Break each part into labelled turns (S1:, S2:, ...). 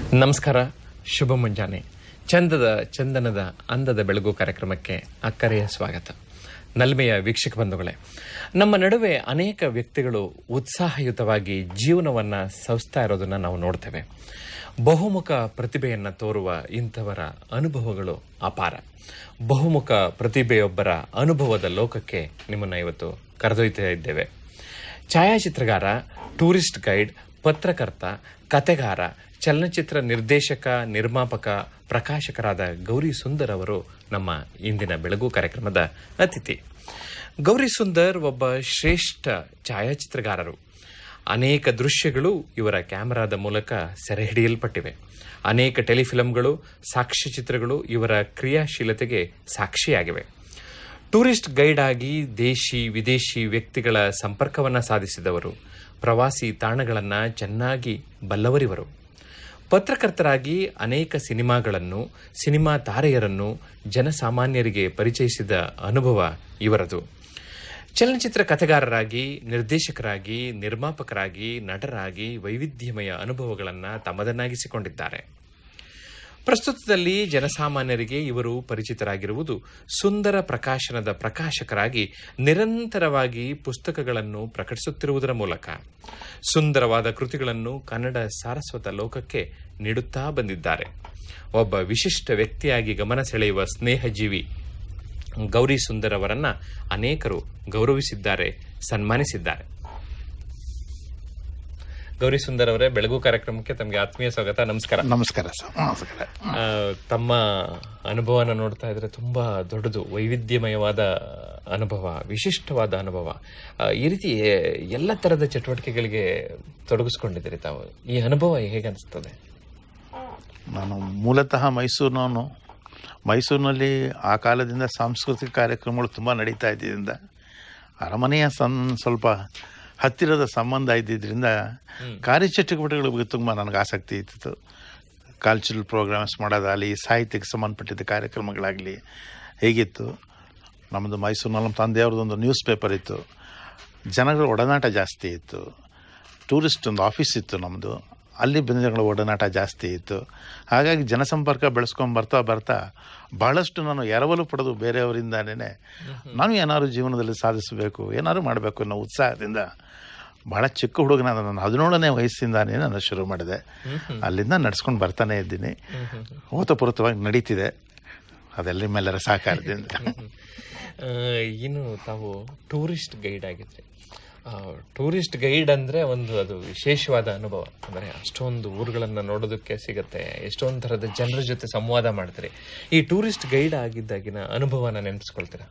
S1: ನಮಸ್ಕಾರ ಶುಭ ಮುಂಜಾನೆ ಚಂದದ ಚಂದನದ ಅಂದದ ಬೆಳಗು ಕಾರ್ಯಕ್ರಮಕ್ಕೆ ಅಕ್ಕರೆಯ ಸ್ವಾಗತ ನಲ್ಮೆಯ ವೀಕ್ಷಕ ಬಂಧುಗಳೇ ನಮ್ಮ ನಡುವೆ ಅನೇಕ ವ್ಯಕ್ತಿಗಳು ಉತ್ಸಾಹಯುತವಾಗಿ ಜೀವನವನ್ನ ಸವಿಸ್ತಾ ಇರೋದನ್ನ ನಾವು ನೋಡ್ತೇವೆ ಬಹುಮುಖ ಪ್ರತಿಭೆಯನ್ನ ತೋರುವ ಇಂಥವರ ಅನುಭವಗಳು ಅಪಾರ ಬಹುಮುಖ ಪ್ರತಿಭೆಯೊಬ್ಬರ ಅನುಭವದ ಲೋಕಕ್ಕೆ ನಿಮ್ಮನ್ನ ಇವತ್ತು ಕರೆದೊಯ್ತಾ ಇದ್ದೇವೆ ಛಾಯಾಚಿತ್ರಗಾರ ಟೂರಿಸ್ಟ್ ಗೈಡ್ ಪತ್ರಕರ್ತ ಕತೆಗಾರ ಚಲನಚಿತ್ರ ನಿರ್ದೇಶಕ ನಿರ್ಮಾಪಕ ಪ್ರಕಾಶಕರಾದ ಗೌರಿ ಸುಂದರ್ ಅವರು ನಮ್ಮ ಇಂದಿನ ಬೆಳಗು ಕಾರ್ಯಕ್ರಮದ ಅತಿಥಿ ಗೌರಿ ಸುಂದರ್ ಒಬ್ಬ ಶ್ರೇಷ್ಠ ಛಾಯಾಚಿತ್ರಗಾರರು ಅನೇಕ ದೃಶ್ಯಗಳು ಇವರ ಕ್ಯಾಮೆರಾದ ಮೂಲಕ ಸೆರೆ ಹಿಡಿಯಲ್ಪಟ್ಟಿವೆ ಅನೇಕ ಟೆಲಿಫಿಲಂಗಳು ಸಾಕ್ಷ್ಯಚಿತ್ರಗಳು ಇವರ ಕ್ರಿಯಾಶೀಲತೆಗೆ ಸಾಕ್ಷಿಯಾಗಿವೆ ಟೂರಿಸ್ಟ್ ಗೈಡ್ ಆಗಿ ದೇಶಿ ವಿದೇಶಿ ವ್ಯಕ್ತಿಗಳ ಸಂಪರ್ಕವನ್ನ ಸಾಧಿಸಿದವರು ಪ್ರವಾಸಿ ತಾಣಗಳನ್ನ ಚೆನ್ನಾಗಿ ಬಲ್ಲವರಿವರು ಪತ್ರಕರ್ತರಾಗಿ ಅನೇಕ ಸಿನಿಮಾಗಳನ್ನು ಸಿನಿಮಾ ತಾರೆಯರನ್ನು ಜನಸಾಮಾನ್ಯರಿಗೆ ಪರಿಚಯಿಸಿದ ಅನುಭವ ಇವರದು ಚಲನಚಿತ್ರ ಕಥೆಗಾರರಾಗಿ ನಿರ್ದೇಶಕರಾಗಿ ನಿರ್ಮಾಪಕರಾಗಿ ನಟರಾಗಿ ವೈವಿಧ್ಯಮಯ ಅನುಭವಗಳನ್ನು ತಮ್ಮದನ್ನಾಗಿಸಿಕೊಂಡಿದ್ದಾರೆ ಪ್ರಸ್ತುತದಲ್ಲಿ ಜನಸಾಮಾನ್ಯರಿಗೆ ಇವರು ಪರಿಚಿತರಾಗಿರುವುದು ಸುಂದರ ಪ್ರಕಾಶನದ ಪ್ರಕಾಶಕರಾಗಿ ನಿರಂತರವಾಗಿ ಪುಸ್ತಕಗಳನ್ನು ಪ್ರಕಟಿಸುತ್ತಿರುವುದರ ಮೂಲಕ ಸುಂದರವಾದ ಕೃತಿಗಳನ್ನು ಕನ್ನಡ ಸಾರಸ್ವತ ಲೋಕಕ್ಕೆ ನೀಡುತ್ತಾ ಬಂದಿದ್ದಾರೆ ಒಬ್ಬ ವಿಶಿಷ್ಟ ವ್ಯಕ್ತಿಯಾಗಿ ಗಮನ ಸೆಳೆಯುವ ಸ್ನೇಹಜೀವಿ ಗೌರಿ ಸುಂದರ್ ಅವರನ್ನ ಅನೇಕರು ಗೌರವಿಸಿದ್ದಾರೆ ಸನ್ಮಾನಿಸಿದ್ದಾರೆ ಗೌರಿ ಸುಂದರ್ ಅವರೇ ಬೆಳಗು ಕಾರ್ಯಕ್ರಮಕ್ಕೆ ತಮಗೆ ಆತ್ಮೀಯ ಸ್ವಾಗತ ನಮಸ್ಕಾರ
S2: ನಮಸ್ಕಾರ ಸರ್ ನಮಸ್ಕಾರ
S1: ಆ, ತಮ್ಮ ಅನುಭವನ ನೋಡ್ತಾ ಇದ್ರೆ ತುಂಬಾ ದೊಡ್ಡದು ವೈವಿಧ್ಯಮಯವಾದ ಅನುಭವ ವಿಶಿಷ್ಟವಾದ ಅನುಭವ ಆ, ಈ ರೀತಿ ಎಲ್ಲ ತರದ ಚಟುವಟಿಕೆಗಳಿಗೆ ತೊಡಗಿಸ್ಕೊಂಡಿದ್ದೀರಿ ತಾವು ಈ ಅನುಭವ ಹೇಗೆ ಅನಿಸ್ತದೆ
S2: ನಾನು ಮೂಲತಃ ಮೈಸೂರಿನವನು ಮೈಸೂರಿನಲ್ಲಿ ಆ ಕಾಲದಿಂದ ಸಾಂಸ್ಕೃತಿಕ ಕಾರ್ಯಕ್ರಮಗಳು ತುಂಬ ನಡೀತಾ ಇದ್ದಿದ್ದರಿಂದ ಅರಮನೆಯ ಸನ್ ಸ್ವಲ್ಪ ಹತ್ತಿರದ ಸಂಬಂಧ ಇದ್ದಿದ್ದರಿಂದ ಕಾರ್ಯಚಟುವಟಿಕೆಗಳ ಬಗ್ಗೆ ತುಂಬ ನನಗೆ ಆಸಕ್ತಿ ಇತ್ತು ಕಲ್ಚರಲ್ ಪ್ರೋಗ್ರಾಮ್ಸ್ ಮಾಡೋದಾಗಲಿ ಸಾಹಿತ್ಯಕ್ಕೆ ಸಂಬಂಧಪಟ್ಟಿದ್ದ ಕಾರ್ಯಕ್ರಮಗಳಾಗಲಿ ಹೇಗಿತ್ತು ನಮ್ಮದು ಮೈಸೂರಿನಲ್ಲಿ ನಮ್ಮ ತಂದೆಯವ್ರದ್ದೊಂದು ನ್ಯೂಸ್ ಪೇಪರ್ ಇತ್ತು ಜನಗಳ ಒಡನಾಟ ಜಾಸ್ತಿ ಇತ್ತು ಟೂರಿಸ್ಟ್ ಒಂದು ಆಫೀಸ್ ಇತ್ತು ನಮ್ಮದು ಅಲ್ಲಿ ಜನಗಳ ಒಡನಾಟ ಜಾಸ್ತಿ ಇತ್ತು ಹಾಗಾಗಿ ಜನಸಂಪರ್ಕ ಬೆಳೆಸ್ಕೊಂಡು ಬರ್ತಾ ಬರ್ತಾ ಬಹಳಷ್ಟು ನಾನು ಎರವಲು ಪಡೆದು ಬೇರೆಯವರಿಂದಾನೇ ನಾನು ಏನಾದ್ರು ಜೀವನದಲ್ಲಿ ಸಾಧಿಸಬೇಕು ಏನಾದ್ರು ಮಾಡಬೇಕು ಅನ್ನೋ ಉತ್ಸಾಹದಿಂದ ಬಹಳ ಚಿಕ್ಕ ಹುಡುಗನಾದ ನಾನು ಹದಿನೇಳನೇ ವಯಸ್ಸಿಂದಾನೇ ನಾನು ಶುರು ಮಾಡಿದೆ ಅಲ್ಲಿಂದ ನಡ್ಸ್ಕೊಂಡು ಬರ್ತಾನೆ ಇದ್ದೀನಿ ಓತಪೂರಿತವಾಗಿ ನಡೀತಿದೆ ಅದೆಲ್ಲ ನಿಮ್ಮೆಲ್ಲರ ಸಹಕಾರದಿಂದ
S1: ಆ, ಇನ್ನು ತಾವು ಟೂರಿಸ್ಟ್ ಗೈಡ್ ಆಗಿದ್ರಿ ಟೂರಿಸ್ಟ್ ಗೈಡ್ ಅಂದ್ರೆ ಒಂದು ಅದು ವಿಶೇಷವಾದ ಅನುಭವ ಅಂದ್ರೆ ಅಷ್ಟೊಂದು ಊರುಗಳನ್ನ ನೋಡೋದಕ್ಕೆ ಸಿಗತ್ತೆ ಎಷ್ಟೊಂದು ತರದ ಜನರ ಜೊತೆ ಸಂವಾದ ಮಾಡ್ತೀರಿ ಈ ಟೂರಿಸ್ಟ್ ಗೈಡ್ ಆಗಿದ್ದಾಗಿನ ಅನುಭವನ ನೆನೆಸ್ಕೊಳ್ತೀರಾ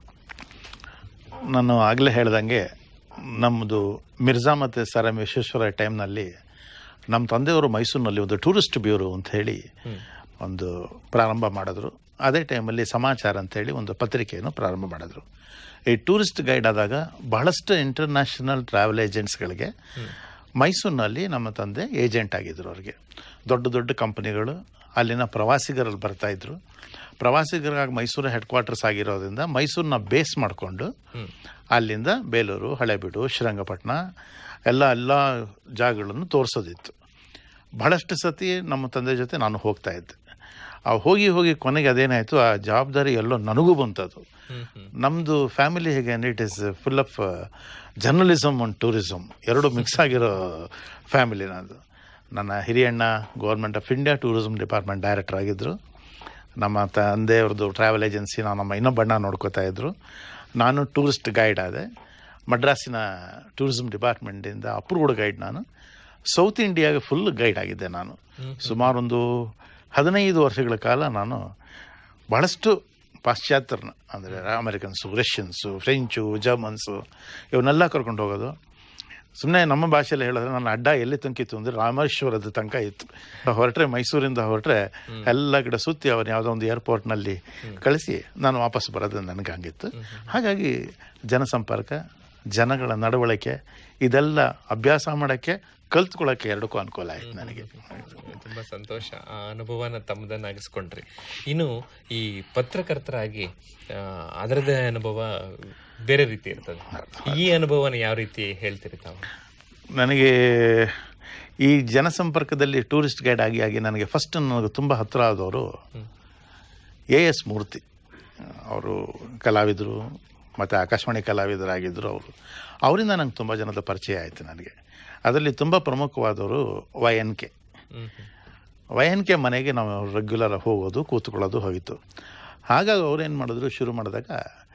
S2: ನಾನು ಆಗಲೇ ಹೇಳ್ದಂಗೆ ನಮ್ಮದು ಮಿರ್ಜಾ ಮತ್ತು ಸರ್ ಎಂ ವಿಶ್ವೇಶ್ವರ ಟೈಮ್ನಲ್ಲಿ ನಮ್ಮ ತಂದೆಯವರು ಮೈಸೂರಿನಲ್ಲಿ ಒಂದು ಟೂರಿಸ್ಟ್ ಬ್ಯೂರೋ ಅಂತ ಹೇಳಿ ಒಂದು ಪ್ರಾರಂಭ ಮಾಡಿದ್ರು ಅದೇ ಟೈಮಲ್ಲಿ ಸಮಾಚಾರ ಅಂತೇಳಿ ಒಂದು ಪತ್ರಿಕೆಯನ್ನು ಪ್ರಾರಂಭ ಮಾಡಿದ್ರು ಈ ಟೂರಿಸ್ಟ್ ಗೈಡ್ ಆದಾಗ ಬಹಳಷ್ಟು ಇಂಟರ್ನ್ಯಾಷನಲ್ ಟ್ರಾವೆಲ್ ಏಜೆಂಟ್ಸ್ಗಳಿಗೆ ಮೈಸೂರಿನಲ್ಲಿ ನಮ್ಮ ತಂದೆ ಏಜೆಂಟ್ ಆಗಿದ್ರು ಅವ್ರಿಗೆ ದೊಡ್ಡ ದೊಡ್ಡ ಕಂಪನಿಗಳು ಅಲ್ಲಿನ ಪ್ರವಾಸಿಗರಲ್ಲಿ ಬರ್ತಾಯಿದ್ರು ಪ್ರವಾಸಿಗರಾಗಿ ಮೈಸೂರು ಹೆಡ್ ಕ್ವಾರ್ಟರ್ಸ್ ಆಗಿರೋದ್ರಿಂದ ಮೈಸೂರನ್ನ ಬೇಸ್ ಮಾಡಿಕೊಂಡು ಅಲ್ಲಿಂದ ಬೇಲೂರು ಹಳೆಬೀಡು ಶ್ರೀರಂಗಪಟ್ಟಣ ಎಲ್ಲ ಎಲ್ಲ ಜಾಗಗಳನ್ನು ತೋರಿಸೋದಿತ್ತು ಬಹಳಷ್ಟು ಸತಿ ನಮ್ಮ ತಂದೆ ಜೊತೆ ನಾನು ಹೋಗ್ತಾ ಇದ್ದೆ ಆ ಹೋಗಿ ಹೋಗಿ ಕೊನೆಗೆ ಅದೇನಾಯಿತು ಆ ಜವಾಬ್ದಾರಿ ಎಲ್ಲೋ ನನಗೂ ಬಂತದು ನಮ್ಮದು ಫ್ಯಾಮಿಲಿ ಹೇಗೆ ಅಂದರೆ it is full of journalism and tourism ಎರಡು ಮಿಕ್ಸ್ ಆಗಿರೋ ಫ್ಯಾಮಿಲಿ ನಂದು ನನ್ನ ಹಿರಿಯಣ್ಣ government of India tourism department director ಆಗಿದ್ದರು ನಮ್ಮ ತಂದೆಯವ್ರದ್ದು ಟ್ರಾವೆಲ್ ಏಜೆನ್ಸಿ ನಾವು ನಮ್ಮ ಇನ್ನೊಬ್ಬಣ್ಣ ನೋಡ್ಕೋತಾ ಇದ್ದರು ನಾನು ಟೂರಿಸ್ಟ್ ಗೈಡ್ ಆದೆ ಮಡ್ರಾಸಿನ ಟೂರಿಸಮ್ ಡಿಪಾರ್ಟ್ಮೆಂಟಿಂದ ಅಪ್ರೂವ್ಡ್ ಗೈಡ್ ನಾನು ಸೌತ್ ಇಂಡಿಯಾಗೆ ಫುಲ್ ಗೈಡ್ ಆಗಿದ್ದೆ ನಾನು ಸುಮಾರೊಂದು ಹದಿನೈದು ವರ್ಷಗಳ ಕಾಲ ನಾನು ಭಾಳಷ್ಟು ಪಾಶ್ಚಾತ್ಯರನ್ನ ಅಂದರೆ ಅಮೆರಿಕನ್ಸು ರಷ್ಯನ್ಸು ಫ್ರೆಂಚು ಜರ್ಮನ್ಸು ಇವನ್ನೆಲ್ಲ ಕರ್ಕೊಂಡು ಹೋಗೋದು ಸುಮ್ಮನೆ ನಮ್ಮ ಭಾಷೆಯಲ್ಲಿ ಹೇಳಿದ್ರೆ ನನ್ನ ಅಡ್ಡ ಎಲ್ಲಿ ತನಕಿತ್ತು ಅಂದರೆ ರಾಮೇಶ್ವರದ ತನಕ ಇತ್ತು ಹೊರಟ್ರೆ ಮೈಸೂರಿಂದ ಹೊರಟ್ರೆ ಎಲ್ಲ ಕಡೆ ಸುತ್ತಿ ಅವ್ರನ್ನ ಯಾವುದೋ ಒಂದು ಏರ್ಪೋರ್ಟ್ನಲ್ಲಿ ಕಳಿಸಿ ನಾನು ವಾಪಸ್ ಬರೋದು ನನಗೆ ಹಂಗಿತ್ತು ಹಾಗಾಗಿ ಜನಸಂಪರ್ಕ ಜನಗಳ ನಡವಳಿಕೆ ಇದೆಲ್ಲ ಅಭ್ಯಾಸ ಮಾಡೋಕ್ಕೆ ಕಲ್ತ್ಕೊಳ್ಳೋಕ್ಕೆ ಎರಡಕ್ಕೂ ಅನುಕೂಲ ಆಯ್ತು ನನಗೆ
S1: ತುಂಬಾ ಸಂತೋಷ ಆ ಅನುಭವನ ತಮ್ಮದನ್ನಾಗಿಸ್ಕೊಂಡ್ರಿ ಇನ್ನು ಈ ಪತ್ರಕರ್ತರಾಗಿ ಆ, ಅದರದೇ ಅನುಭವ ಬೇರೆ ರೀತಿ ಇರ್ತದೆ ಈ ಅನುಭವನ ಯಾವ ರೀತಿ ಹೇಳ್ತೀರಿ ತಾವು
S2: ನನಗೆ ಈ ಜನಸಂಪರ್ಕದಲ್ಲಿ ಟೂರಿಸ್ಟ್ ಗೈಡ್ ಆಗಿ ಆಗಿ ನನಗೆ ಫಸ್ಟ್ ನನಗೆ ತುಂಬ ಹತ್ತಿರ ಆದವರು ಎ ಎಸ್ ಮೂರ್ತಿ ಅವರು ಕಲಾವಿದರು ಮತ್ತು ಆಕಾಶವಾಣಿ ಕಲಾವಿದರಾಗಿದ್ದರು ಅವರು ಅವರಿಂದ ನಂಗೆ ತುಂಬ ಜನದ ಪರಿಚಯ ಆಯಿತು ನನಗೆ ಅದರಲ್ಲಿ ತುಂಬ ಪ್ರಮುಖವಾದವರು ವೈ ಎನ್ ಕೆ
S1: ಹ್ಮ್ ಹ್ಮ್.
S2: ವೈ ಎನ್ ಕೆ ಮನೆಗೆ ನಾವು ರೆಗ್ಯುಲರ್ ಹೋಗೋದು ಕೂತ್ಕೊಳ್ಳೋದು ಹೋಗಿತ್ತು ಹಾಗಾಗಿ ಅವ್ರೇನು ಮಾಡಿದ್ರು ಶುರು ಮಾಡಿದಾಗ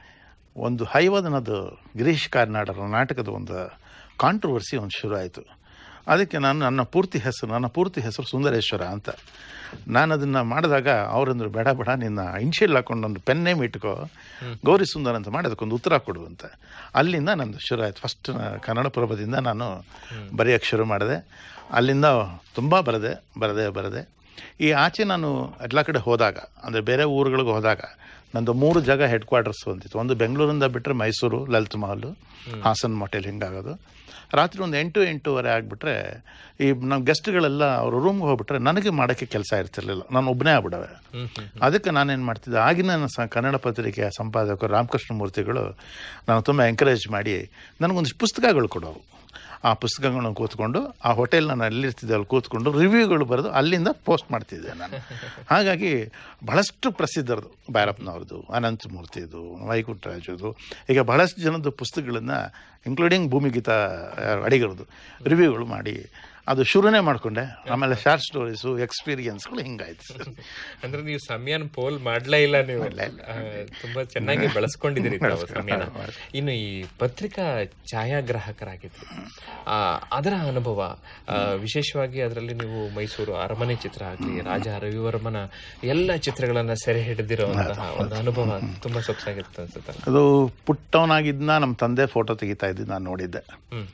S2: ಒಂದು ಹೈವದನದು ಗಿರೀಶ್ ಕಾರ್ನಾಡರ ನಾಟಕದ ಒಂದು ಕಾಂಟ್ರವರ್ಸಿ ಒಂದು ಶುರು ಆಯಿತು ಅದಕ್ಕೆ ನಾನು ನನ್ನ ಪೂರ್ತಿ ಹೆಸರು ನನ್ನ ಪೂರ್ತಿ ಹೆಸರು ಸುಂದರೇಶ್ವರ ಅಂತ ನಾನು ಅದನ್ನು ಮಾಡಿದಾಗ ಅವರಂದ್ರು ಬೇಡ ಬೇಡ ನಿನ್ನ ಇನ್ಶಿಯಲ್ ಹಾಕೊಂಡು ಒಂದು ಪೆನ್ ನೇಮ್ ಇಟ್ಕೋ ಗೌರಿ ಸುಂದರ್ ಅಂತ ಮಾಡಿ ಅದಕ್ಕೊಂದು ಉತ್ತರ ಕೊಡು ಅಂತ ಅಲ್ಲಿಂದ ನಂದು ಶುರು ಆಯಿತು ಫಸ್ಟ್ ಕನ್ನಡ ಪ್ರಭದಿಂದ ನಾನು ಬರೆಯೋಕ್ಕೆ ಶುರು ಮಾಡಿದೆ ಅಲ್ಲಿಂದ ತುಂಬ ಬರದೆ ಬರದೆ ಬರದೆ ಈ ಆಚೆ ನಾನು ಎಲ್ಲ ಕಡೆ ಹೋದಾಗ ಅಂದರೆ ಬೇರೆ ಊರುಗಳಿಗೆ ಹೋದಾಗ ನಂದು ಮೂರು ಜಾಗ ಹೆಡ್ ಕ್ವಾರ್ಟರ್ಸ್ ಹೊಂದಿತ್ತು ಒಂದು ಬೆಂಗಳೂರಿಂದ ಬಿಟ್ಟರೆ ಮೈಸೂರು ಲಲಿತ್ ಮಹಲ್ ಹಾಸನ್ ಮೊಟೆಲ್ ಹಿಂಗಾಗೋದು ರಾತ್ರಿ ಒಂದು ಎಂಟು ಎಂಟೂವರೆ ಆಗಿಬಿಟ್ರೆ ಈ ನಮ್ಮ ಗೆಸ್ಟ್ಗಳೆಲ್ಲ ಅವ್ರ ರೂಮ್ಗೆ ಹೋಗ್ಬಿಟ್ರೆ ನನಗೆ ಮಾಡೋಕ್ಕೆ ಕೆಲಸ ಇರ್ತಿರ್ಲಿಲ್ಲ ನಾನು ಒಬ್ಬನೇ ಆಗ್ಬಿಡವೆ
S1: ಹ್ಮ್ ಹ್ಮ್.
S2: ಅದಕ್ಕೆ ನಾನೇನು ಮಾಡ್ತಿದ್ದೆ ಆಗಿನ ಸ ಕನ್ನಡ ಪತ್ರಿಕೆಯ ಸಂಪಾದಕರು ರಾಮಕೃಷ್ಣ ಮೂರ್ತಿಗಳು ನಾನು ತುಂಬ ಎಂಕರೇಜ್ ಮಾಡಿ ನನಗೊಂದಿಷ್ಟು ಪುಸ್ತಕಗಳು ಕೊಡೋರು ಆ ಪುಸ್ತಕಗಳನ್ನ ಕೂತ್ಕೊಂಡು ಆ ಹೋಟೆಲ್ ನಾನು ಎಲ್ಲಿರ್ತಿದ್ದೆ ಅಲ್ಲಿ ಕೂತ್ಕೊಂಡು ರಿವ್ಯೂಗಳು ಬರೆದು ಅಲ್ಲಿಂದ ಪೋಸ್ಟ್ ಮಾಡ್ತಿದ್ದೆ ನಾನು ಹಾಗಾಗಿ ಬಹಳಷ್ಟು ಪ್ರಸಿದ್ಧರದು ಭೈರಪ್ಪನವ್ರದ್ದು ಅನಂತಮೂರ್ತಿದು ವೈಕುಂಠರಾಜದು ಈಗ ಬಹಳಷ್ಟು ಜನದ ಪುಸ್ತಕಗಳನ್ನು ಇನ್ಕ್ಲೂಡಿಂಗ್ ಭೂಮಿಗೀತ ಅಡಿಗರದು ರಿವ್ಯೂಗಳು ಮಾಡಿ ಅದು ಶುರುನೇ ಮಾಡಿಕೊಂಡೆ ಆಮೇಲೆ ಶಾರ್ಟ್ ಸ್ಟೋರೀಸು ಎಕ್ಸ್ಪೀರಿಯನ್ಸ್ಗಳು ಹಿಂಗಾಯ್ತು ಸರ್
S1: ಅಂದ್ರೆ ನೀವು ಸಮಯನ ಪೋಲ್ ಮಾಡ್ಲೇ ಇಲ್ಲ ನೀವು ಆ, ತುಂಬಾ ಚೆನ್ನಾಗಿ ಬಳಸ್ಕೊಂಡಿದ್ದೀರಿ ತಾವು ಸಮಯನ ಇನ್ನು ಈ ಪತ್ರಿಕಾ ಛಾಯಾಗ್ರಾಹಕರಾಗಿದ್ರಿ ಆ, ಅದರ ಅನುಭವ ಆ, ವಿಶೇಷವಾಗಿ ಅದರಲ್ಲಿ ನೀವು ಮೈಸೂರು ಅರಮನೆ ಚಿತ್ರ ಆಗ್ಲಿ ರಾಜ ರವಿವರ್ಮನ ಎಲ್ಲ ಚಿತ್ರಗಳನ್ನ ಸೆರೆ ಹಿಡಿದಿರುವಂತಹ ಒಂದು ಅನುಭವ ತುಂಬಾ ಸೊಗಸಾಗಿತ್ತು ಅನ್ಸುತ್ತೆ
S2: ಅದು ಪುಟ್ಟವನಾಗಿದ್ದ ನಮ್ಮ ತಂದೆ ಫೋಟೋ ತೆಗಿತಾ ಇದ್ದು ನಾನು ನೋಡಿದ್ದೆ
S1: ಹ್ಮ್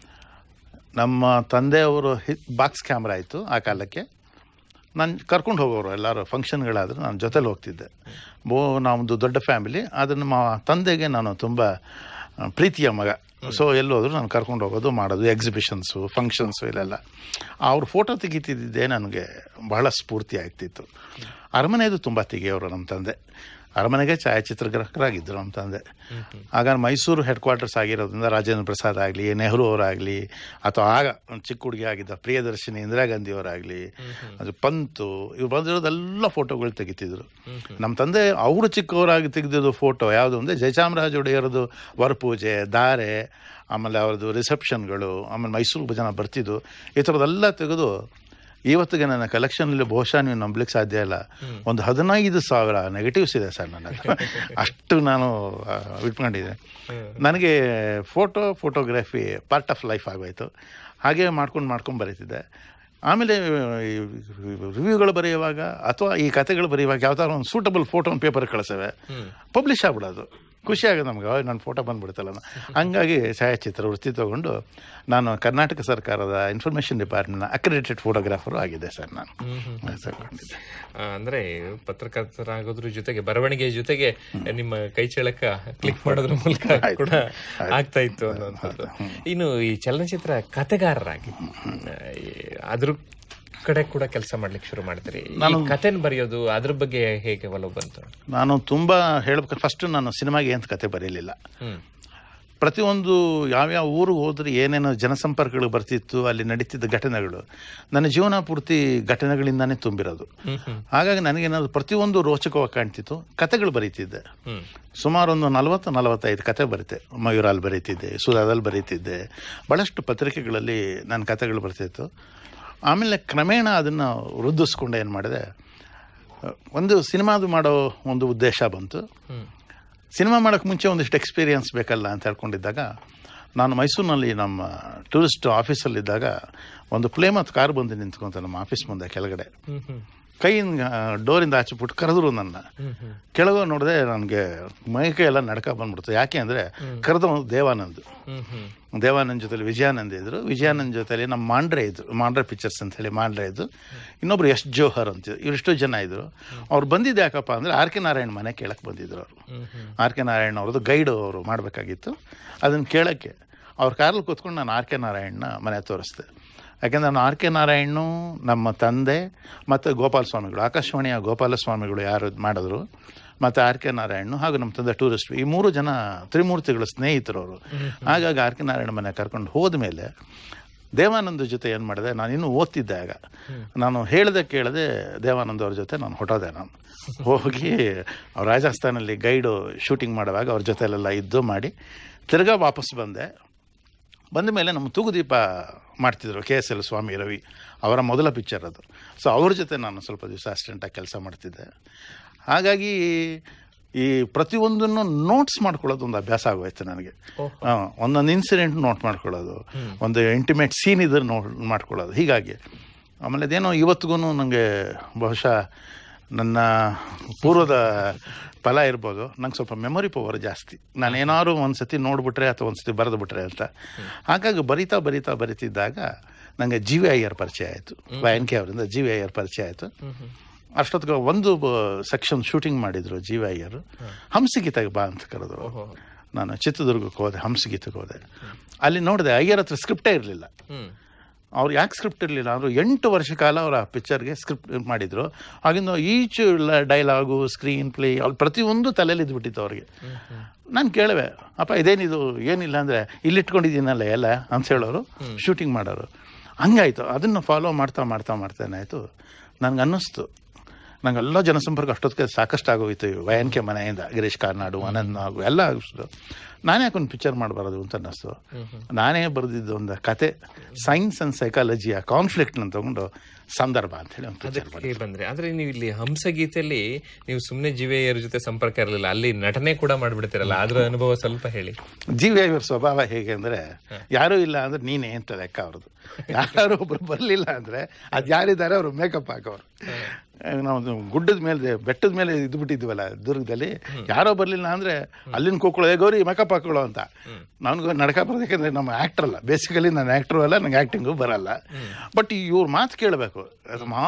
S2: ನಮ್ಮ ತಂದೆಯವರು ಬಾಕ್ಸ್ ಕ್ಯಾಮ್ರಾ ಇತ್ತು ಆ ಕಾಲಕ್ಕೆ ನಾನು ಕರ್ಕೊಂಡು ಹೋಗೋರು ಎಲ್ಲರೂ ಫಂಕ್ಷನ್ಗಳಾದ್ರೆ ನಾನು ಜೊತೆಲಿ ಹೋಗ್ತಿದ್ದೆ ಬೋ ನಮ್ಮದು ದೊಡ್ಡ ಫ್ಯಾಮಿಲಿ ಅದು ನಮ್ಮ ತಂದೆಗೆ ನಾನು ತುಂಬ ಆ, ಪ್ರೀತಿಯ ಮಗ ಸೊ ಎಲ್ಲೋದ್ರು ನಾನು ಕರ್ಕೊಂಡು ಹೋಗೋದು ಮಾಡೋದು ಎಕ್ಸಿಬಿಷನ್ಸು ಫಂಕ್ಷನ್ಸು ಇಲ್ಲೆಲ್ಲ ಅವ್ರ ಫೋಟೋ ತೆಗಿತಿದ್ದೆ ನನಗೆ ಬಹಳ ಸ್ಫೂರ್ತಿ ಆಗ್ತಿತ್ತು ಅರಮನೆದು ತುಂಬ ತೆಗಿಯೋರು ನಮ್ಮ ತಂದೆ ಅರಮನೆಗೆ ಛಾಯಾಚಿತ್ರಗ್ರಾಹಕರಾಗಿದ್ದರು ನಮ್ಮ ತಂದೆ ಆಗ ಮೈಸೂರು ಹೆಡ್ ಕ್ವಾರ್ಟರ್ಸ್ ಆಗಿರೋದ್ರಿಂದ ರಾಜೇಂದ್ರ ಪ್ರಸಾದ್ ಆಗಲಿ ನೆಹರು ಅವರಾಗಲಿ ಅಥವಾ ಆಗ ಒಂದು ಚಿಕ್ಕ ಹುಡುಗಿ ಆಗಿದ್ದ ಪ್ರಿಯದರ್ಶಿನಿ ಇಂದಿರಾ ಗಾಂಧಿ ಅವರಾಗಲಿ ಅದು ಪಂತು ಇವ್ರು ಬಂದಿರೋದೆಲ್ಲ ಫೋಟೋಗಳು ತೆಗಿತಿದ್ರು ನಮ್ಮ ತಂದೆ ಅವರು ಚಿಕ್ಕವರಾಗಿ ತೆಗೆದಿದ್ದು ಫೋಟೋ ಯಾವುದು ಅಂದರೆ ಜಯಚಾಮರಾಜ ಒಡೆಯರದು ವರಪೂಜೆ ಧಾರೆ ಆಮೇಲೆ ಅವ್ರದ್ದು ರಿಸೆಪ್ಷನ್ಗಳು ಆಮೇಲೆ ಮೈಸೂರು ಜನ ಬರ್ತಿದ್ದು ಈ ಥರದ್ದೆಲ್ಲ ತೆಗೆದು ಇವತ್ತಿಗೆ ನನ್ನ ಕಲೆಕ್ಷನಲ್ಲಿ ಬಹುಶಃ ನೀವು ನಂಬಲಿಕ್ಕೆ ಸಾಧ್ಯ ಇಲ್ಲ ಒಂದು ಹದಿನೈದು ಸಾವಿರ ನೆಗೆಟಿವ್ಸ್ ಇದೆ ಸರ್ ನನಗೆ ಅಷ್ಟು ನಾನು ಆ, ಇಟ್ಕೊಂಡಿದ್ದೆ ನನಗೆ photo photography part of life ಆಗೋಯ್ತು ಹಾಗೆ ಮಾಡ್ಕೊಂಡು ಮಾಡ್ಕೊಂಡು ಬರೀತಿದ್ದೆ ಆಮೇಲೆ ರಿವ್ಯೂಗಳು ಬರೆಯುವಾಗ ಅಥವಾ ಈ ಕತೆಗಳು ಬರೆಯುವಾಗ ಯಾವ್ದಾದ್ರು ಒಂದು ಸೂಟಬಲ್ ಫೋಟೋ ಒಂದು ಪೇಪರ್ ಕಳಿಸವೆ ಪಬ್ಲಿಷ್ ಆಗ್ಬಿಡೋದು ಖುಷಿ ಆಗೋದು ನಮ್ಗೆ ಅಯ್ಯೋ, ನನ್ನ ಫೋಟೋ ಬಂದ್ಬಿಡ್ತಲ್ಲ ಅನ್ನೋ. ಹಂಗಾಗಿ ಛಾಯಾಚಿತ್ರ ವೃತ್ತಿ ತಗೊಂಡು ನಾನು ಕರ್ನಾಟಕ ಸರ್ಕಾರದ ಇನ್ಫಾರ್ಮೇಷನ್ ಡಿಪಾರ್ಟ್ಮೆಂಟ್ನ ಅಕ್ರೆಡಿಟೆಡ್ ಫೋಟೋಗ್ರಾಫರು ಆಗಿದೆ ಸರ್ ನಾನು ಸರ್ ಖಂಡಿತ.
S1: ಆ, ಅಂದ್ರೆ ಪತ್ರಕರ್ತರಾಗೋದ್ರ ಜೊತೆಗೆ ಬರವಣಿಗೆ ಜೊತೆಗೆ ನಿಮ್ಮ ಕೈ ಚಳಕ ಕ್ಲಿಕ್ ಮಾಡೋದ್ರ ಮೂಲಕ ಕೂಡ ಆಗ್ತಾ ಇತ್ತು ಅನ್ನುವಂಥದ್ದು ಇನ್ನು ಈ ಚಲನಚಿತ್ರ ಕತೆಗಾರರಾಗಿ ಆ, ಈ ಅದ್ರ ಕಡೆ ಕೂಡ ಕೆಲಸ ಮಾಡ್ಲಿಕ್ಕೆ ಶುರು ಮಾಡಿದ್ರಿ ಈ ಕತೆನ ಬರೆಯೋದು ಅದ್ರ ಬಗ್ಗೆ ಹೇಗೆ ಒಲವು ಬಂತು
S2: ನಾನು ತುಂಬ ಹೇಳ್ಬೇಕು ಫಸ್ಟ್ ನಾನು ಸಿನಿಮಾಗೆ ಏನು ಕತೆ ಬರೀಲಿಲ್ಲ
S1: ಹ್ಮ್
S2: ಪ್ರತಿಯೊಂದು ಯಾವ್ಯಾವ ಊರಿಗೆ ಹೋದ್ರೆ ಏನೇನು ಜನಸಂಪರ್ಕಗಳು ಬರ್ತಿತ್ತು ಅಲ್ಲಿ ನಡೀತಿದ್ದ ಘಟನೆಗಳು ನನ್ನ ಜೀವನ ಪೂರ್ತಿ ಘಟನೆಗಳಿಂದಾನೇ ತುಂಬಿರೋದು
S1: ಹ್ಮ್ ಹ್ಮ್
S2: ಹಾಗಾಗಿ ನನಗೇನಾದ್ರು ಪ್ರತಿಯೊಂದು ರೋಚಕವಾಗಿ ಕಾಣ್ತಿತ್ತು ಕತೆಗಳು ಬರೀತಿದ್ದೆ
S1: ಹ್ಮ್
S2: ಸುಮಾರು ಒಂದು ನಲವತ್ತು ನಲವತ್ತೈದು ಕತೆ ಬರೀತೆ ಮಯೂರಲ್ಲಿ ಬರೀತಿದ್ದೆ ಸುಧಾದಲ್ಲಿ ಬರೀತಿದ್ದೆ ಭಾಳಷ್ಟು ಪತ್ರಿಕೆಗಳಲ್ಲಿ ನನ್ನ ಕತೆಗಳು ಬರ್ತಿತ್ತು ಆಮೇಲೆ ಕ್ರಮೇಣ ಅದನ್ನು ವೃದ್ಧಿಸ್ಕೊಂಡು ಏನು ಮಾಡಿದೆ ಒಂದು ಸಿನಿಮಾದು ಮಾಡೋ ಒಂದು ಉದ್ದೇಶ ಬಂತು
S1: ಹ್ಮ್
S2: ಸಿನಿಮಾ ಮಾಡೋಕ್ಕೆ ಮುಂಚೆ ಒಂದಿಷ್ಟು ಎಕ್ಸ್ಪೀರಿಯನ್ಸ್ ಬೇಕಲ್ಲ ಅಂತ ಹೇಳ್ಕೊಂಡಿದ್ದಾಗ ನಾನು ಮೈಸೂರಿನಲ್ಲಿ ನಮ್ಮ ಟೂರಿಸ್ಟ್ ಆಫೀಸಲ್ಲಿದ್ದಾಗ ಒಂದು ಪ್ಲೇ ಮತ್ತು ಕಾರ್ ಬಂದು ನಿಂತ್ಕೊಂತ ನಮ್ಮ ಆಫೀಸ್ ಮುಂದೆ ಕೆಳಗಡೆ
S1: ಹ್ಮ್ ಹ್ಮ್
S2: ಕೈಯಿಂದ ಡೋರಿಂದ ಆಚೆ ಬಿಟ್ಟು ಕರೆದ್ರು ನನ್ನ
S1: ಹ್ಮ್ ಹ್ಮ್
S2: ಕೆಳಗೆ ನೋಡಿದೆ ನನಗೆ ಮೈಕೈ ಎಲ್ಲ ನಡ್ಕ ಬಂದ್ಬಿಡ್ತು ಯಾಕೆ ಅಂದರೆ ಕರೆದವನು ದೇವಾನಂದ್
S1: ಹ್ಮ್ ಹ್ಮ್
S2: ದೇವಾನಂದ್ ಜೊತೆಲಿ ವಿಜಯಾನಂದ್ ಇದ್ರು ವಿಜಯಾನಂದ್ ಜೊತೆಲಿ ನಮ್ಮ ಮಾಂಡ್ರೆ ಇದ್ರು ಮಾಂಡ್ರೆ ಪಿಕ್ಚರ್ಸ್ ಅಂತ ಹೇಳಿ ಮಾಂಡ್ರೆ ಇದ್ದು ಇನ್ನೊಬ್ರು ಎಸ್ ಜೋಹರ್ ಅಂತ ಇವರಿಷ್ಟು ಜನ ಇದ್ರು ಅವ್ರು ಬಂದಿದ್ದು ಯಾಕಪ್ಪ ಅಂದರೆ ಆರ್ ಕೆ ನಾರಾಯಣ್ ಮನೆ ಕೇಳಕ್ಕೆ ಬಂದಿದ್ರು ಅವರು
S1: ಹ್ಮ್ ಹ್ಮ್
S2: ಆರ್ ಕೆ ನಾರಾಯಣ್ ಅವ್ರದ್ದು ಗೈಡು ಅವರು ಮಾಡಬೇಕಾಗಿತ್ತು ಅದನ್ನು ಕೇಳೋಕ್ಕೆ ಅವ್ರ ಕಾರಲ್ಲಿ ಕೂತ್ಕೊಂಡು ನಾನು ಆರ್ ಕೆ ನಾರಾಯಣ್ನ ಮನೆ ತೋರಿಸ್ದೆ ಯಾಕೆಂದ್ರೆ ನಾನು ಆರ್ ಕೆ ನಾರಾಯಣ್ಣು ನಮ್ಮ ತಂದೆ ಮತ್ತು ಗೋಪಾಲ ಸ್ವಾಮಿಗಳು ಆಕಾಶವಾಣಿಯ ಗೋಪಾಲ ಸ್ವಾಮಿಗಳು ಯಾರು ಇದ್ ಮಾಡಿದ್ರು ಮತ್ತು ಆರ್ ಕೆ ನಾರಾಯಣ್ಣು ಹಾಗೂ ನಮ್ಮ ತಂದೆ ಟೂರಿಸ್ಟ್ ಈ ಮೂರು ಜನ ತ್ರಿಮೂರ್ತಿಗಳ ಸ್ನೇಹಿತರು ಅವರು ಹಾಗಾಗಿ ಆರ್ ಕೆ ನಾರಾಯಣ ಮನೆ ಕರ್ಕೊಂಡು ಹೋದ ಮೇಲೆ ದೇವಾನಂದ ಜೊತೆ ಏನು ಮಾಡಿದೆ ನಾನು ಇನ್ನೂ ಓದ್ತಿದ್ದೆ ಆಗ ನಾನು ಹೇಳ್ದೆ ಕೇಳದೆ ದೇವಾನಂದ ಅವ್ರ ಜೊತೆ ನಾನು ಹೊಟ್ಟೋದೆ ನಾನು ಹೋಗಿ ಅವ್ರು ರಾಜಸ್ಥಾನಲ್ಲಿ ಗೈಡು ಶೂಟಿಂಗ್ ಮಾಡುವಾಗ ಅವ್ರ ಜೊತೆಲೆಲ್ಲ ಇದ್ದು ಮಾಡಿ ತಿರ್ಗಾ ವಾಪಸ್ ಬಂದೆ ಬಂದ ಮೇಲೆ ನಮ್ಮ ತೂಗುದೀಪ ಮಾಡ್ತಿದ್ರು K S L Swamy Ravi ಅವರ ಮೊದಲ ಪಿಕ್ಚರ್ ಅದು ಸೊ ಅವ್ರ ಜೊತೆ ನಾನು ಸ್ವಲ್ಪ ದಿವಸ ಅಸಿಸ್ಟೆಂಟಾಗಿ ಕೆಲಸ ಮಾಡ್ತಿದ್ದೆ ಹಾಗಾಗಿ ಈ ಪ್ರತಿಯೊಂದನ್ನು ನೋಟ್ಸ್ ಮಾಡ್ಕೊಳ್ಳೋದು ಒಂದು ಅಭ್ಯಾಸ ಆಗೋಯ್ತು ನನಗೆ
S1: ಓಹ್.
S2: ಆ, ಒಂದೊಂದು ಇನ್ಸಿಡೆಂಟ್ ನೋಟ್ ಮಾಡ್ಕೊಳ್ಳೋದು ಒಂದು ಇಂಟಿಮೇಟ್ ಸೀನ್ ಇದ್ರೆ ನೋಟ್ ಮಾಡ್ಕೊಳ್ಳೋದು ಹೀಗಾಗಿ ಆಮೇಲೆ ಅದೇನೋ ಇವತ್ತಿಗೂ ನನಗೆ ಬಹುಶಃ ನನ್ನ ಪೂರ್ವದ ಫಲ ಇರ್ಬೋದು ನಂಗೆ ಸ್ವಲ್ಪ ಮೆಮೊರಿ ಪವರ್ ಜಾಸ್ತಿ ನಾನು ಏನಾದ್ರು ಒಂದು ಸತಿ ನೋಡ್ಬಿಟ್ರೆ ಅಥವಾ ಒಂದು ಸತಿ ಬರೆದು ಬಿಟ್ರೆ ಅಂತ ಹಾಗಾಗಿ ಬರಿತಾ ಬರಿತಾ ಬರಿತಿದ್ದಾಗ ನನಗೆ ಜಿ ವಿ ಅಯ್ಯರ್ ಪರಿಚಯ ಆಯಿತು ಎನ್ ಕೆ ಅವರಿಂದ ಜಿ ವಿ ಅಯ್ಯರ್ ಪರಿಚಯ ಆಯಿತು ಅಷ್ಟೊತ್ತಿಗೆ ಒಂದು ಸೆಕ್ಷನ್ ಶೂಟಿಂಗ್ ಮಾಡಿದ್ರು ಜಿ ವಿ ಅಯ್ಯರ್ ಹಂಸಗೀತೆಗೆ ಬಾ ಅಂತ ಕರೆದ್ರು
S1: ಓಹೋ.
S2: ನಾನು ಚಿತ್ರದುರ್ಗಕ್ಕೆ ಹೋದೆ ಹಂಸಗೀತೆಗೆ ಹೋದೆ ಅಲ್ಲಿ ನೋಡಿದೆ ಅಯ್ಯರ್ ಹತ್ರ ಸ್ಕ್ರಿಪ್ಟೇ ಇರಲಿಲ್ಲ
S1: ಹ್ಮ್
S2: ಅವ್ರು ಯಾಕೆ ಸ್ಕ್ರಿಪ್ಟ್ ಇರಲಿಲ್ಲ ಅವರು ಎಂಟು ವರ್ಷ ಕಾಲ ಅವರ ಪಿಕ್ಚರ್ಗೆ ಸ್ಕ್ರಿಪ್ಟ್ ಮಾಡಿದ್ರು ಆಗಿಂದ ಈಚ್ ಡೈಲಾಗು ಸ್ಕ್ರೀನ್ ಪ್ಲೇ ಅಲ್ಲಿ ಪ್ರತಿಯೊಂದು ತಲೆಯಲ್ಲಿ ಇದ್ಬಿಟ್ಟಿತ್ತು ಅವ್ರಿಗೆ ನಾನು ಕೇಳುವೆ ಅಪ್ಪ ಇದೇನಿದು ಏನಿಲ್ಲ ಅಂದರೆ ಇಲ್ಲಿ ಇಟ್ಕೊಂಡಿದ್ದೀನಲ್ಲ ಎಲ್ಲ ಅಂತ ಹೇಳೋರು ಶೂಟಿಂಗ್ ಮಾಡೋರು ಹಂಗಾಯ್ತು ಅದನ್ನು ಫಾಲೋ ಮಾಡ್ತಾ ಮಾಡ್ತಾ ಮಾಡ್ತಾ ಏನಾಯಿತು ನನಗೆ ಅನ್ನಿಸ್ತು ನಂಗೆಲ್ಲ ಜನಸಂಪರ್ಕ ಅಷ್ಟೊತ್ತಿಗೆ ಸಾಕಷ್ಟು ಆಗೋಯ್ತು ವಯನ್ ಕೆ ಮನೆಯಿಂದ ಗಿರೀಶ್ ಕಾರ್ನಾಡು ಅನಂತ್ ನಾಗು ಎಲ್ಲ ಆಗಿಸ್ತು ನಾನೇ ಯಾಕೊಂದು ಪಿಕ್ಚರ್ ಮಾಡಬಾರದು ಅಂತ ಅನ್ನಿಸ್ತು ನಾನೇ ಬರೆದಿದ್ದು ಒಂದು ಕತೆ ಸೈನ್ಸ್ ಅಂಡ್ ಸೈಕಾಲಜಿಯ ಕಾನ್ಫ್ಲಿಕ್ಟ್ನ ತಗೊಂಡು ಸಂದರ್ಭ ಅಂತ ಹೇಳಿ ಒಂದು ಪಿಕ್ಚರ್
S1: ಅದಕ್ಕೆ ಬಂದ್ರೆ ಆದ್ರೆ ನೀವು ಇಲ್ಲಿ ಹಂಸಗೀತೆಯಲ್ಲಿ ನೀವು ಸುಮ್ನೆ ಜಿವೆಯರ ಜೊತೆ ಸಂಪರ್ಕ ಇರಲಿಲ್ಲ ಅಲ್ಲಿ ನಟನೆ ಕೂಡ ಮಾಡ್ಬಿಡ್ತೀರಲ್ಲ ಅದ್ರ ಅನುಭವ ಸ್ವಲ್ಪ ಹೇಳಿ
S2: ಜೀವ ಇವ್ರ ಸ್ವಭಾವ ಹೇಗೆ ಅಂದರೆ ಯಾರೂ ಇಲ್ಲ ಅಂದ್ರೆ ನೀನೇ ಅಂತ ಲೆಕ್ಕ ಅವ್ರದ್ದು ಯಾರು ಒಬ್ರು ಬರಲಿಲ್ಲ ಅಂದರೆ ಅದು ಯಾರಿದ್ದಾರೆ ಅವರು ಮೇಕಪ್ ಹಾಕೋರು ನಾವು ಗುಡ್ಡದ ಮೇಲೆ ಬೆಟ್ಟದ ಮೇಲೆ ಇದು ಬಿಟ್ಟಿದ್ವಲ್ಲ ದುರ್ಗದಲ್ಲಿ ಯಾರೋ ಬರಲಿಲ್ಲ ಅಂದರೆ ಅಲ್ಲಿನ ಕೂಕೊಳ್ಳೋ ಗೌರಿ ಮೇಕಪ್ ಹಾಕೊಳ್ಳೋ ಅಂತ ನನಗೂ ನಡ್ಕ ಬರೋದಕ್ಕೆಂದ್ರೆ ನಮ್ಮ ಆ್ಯಕ್ಟರ್ ಅಲ್ಲ ಬೇಸಿಕಲಿ ನಾನು ಆ್ಯಕ್ಟ್ರು ಅಲ್ಲ ನಂಗೆ ಆ್ಯಕ್ಟಿಂಗು ಬರಲ್ಲ ಬಟ್ ಇವ್ರ ಮಾತು ಕೇಳಬೇಕು ಅದು ಮಹಾ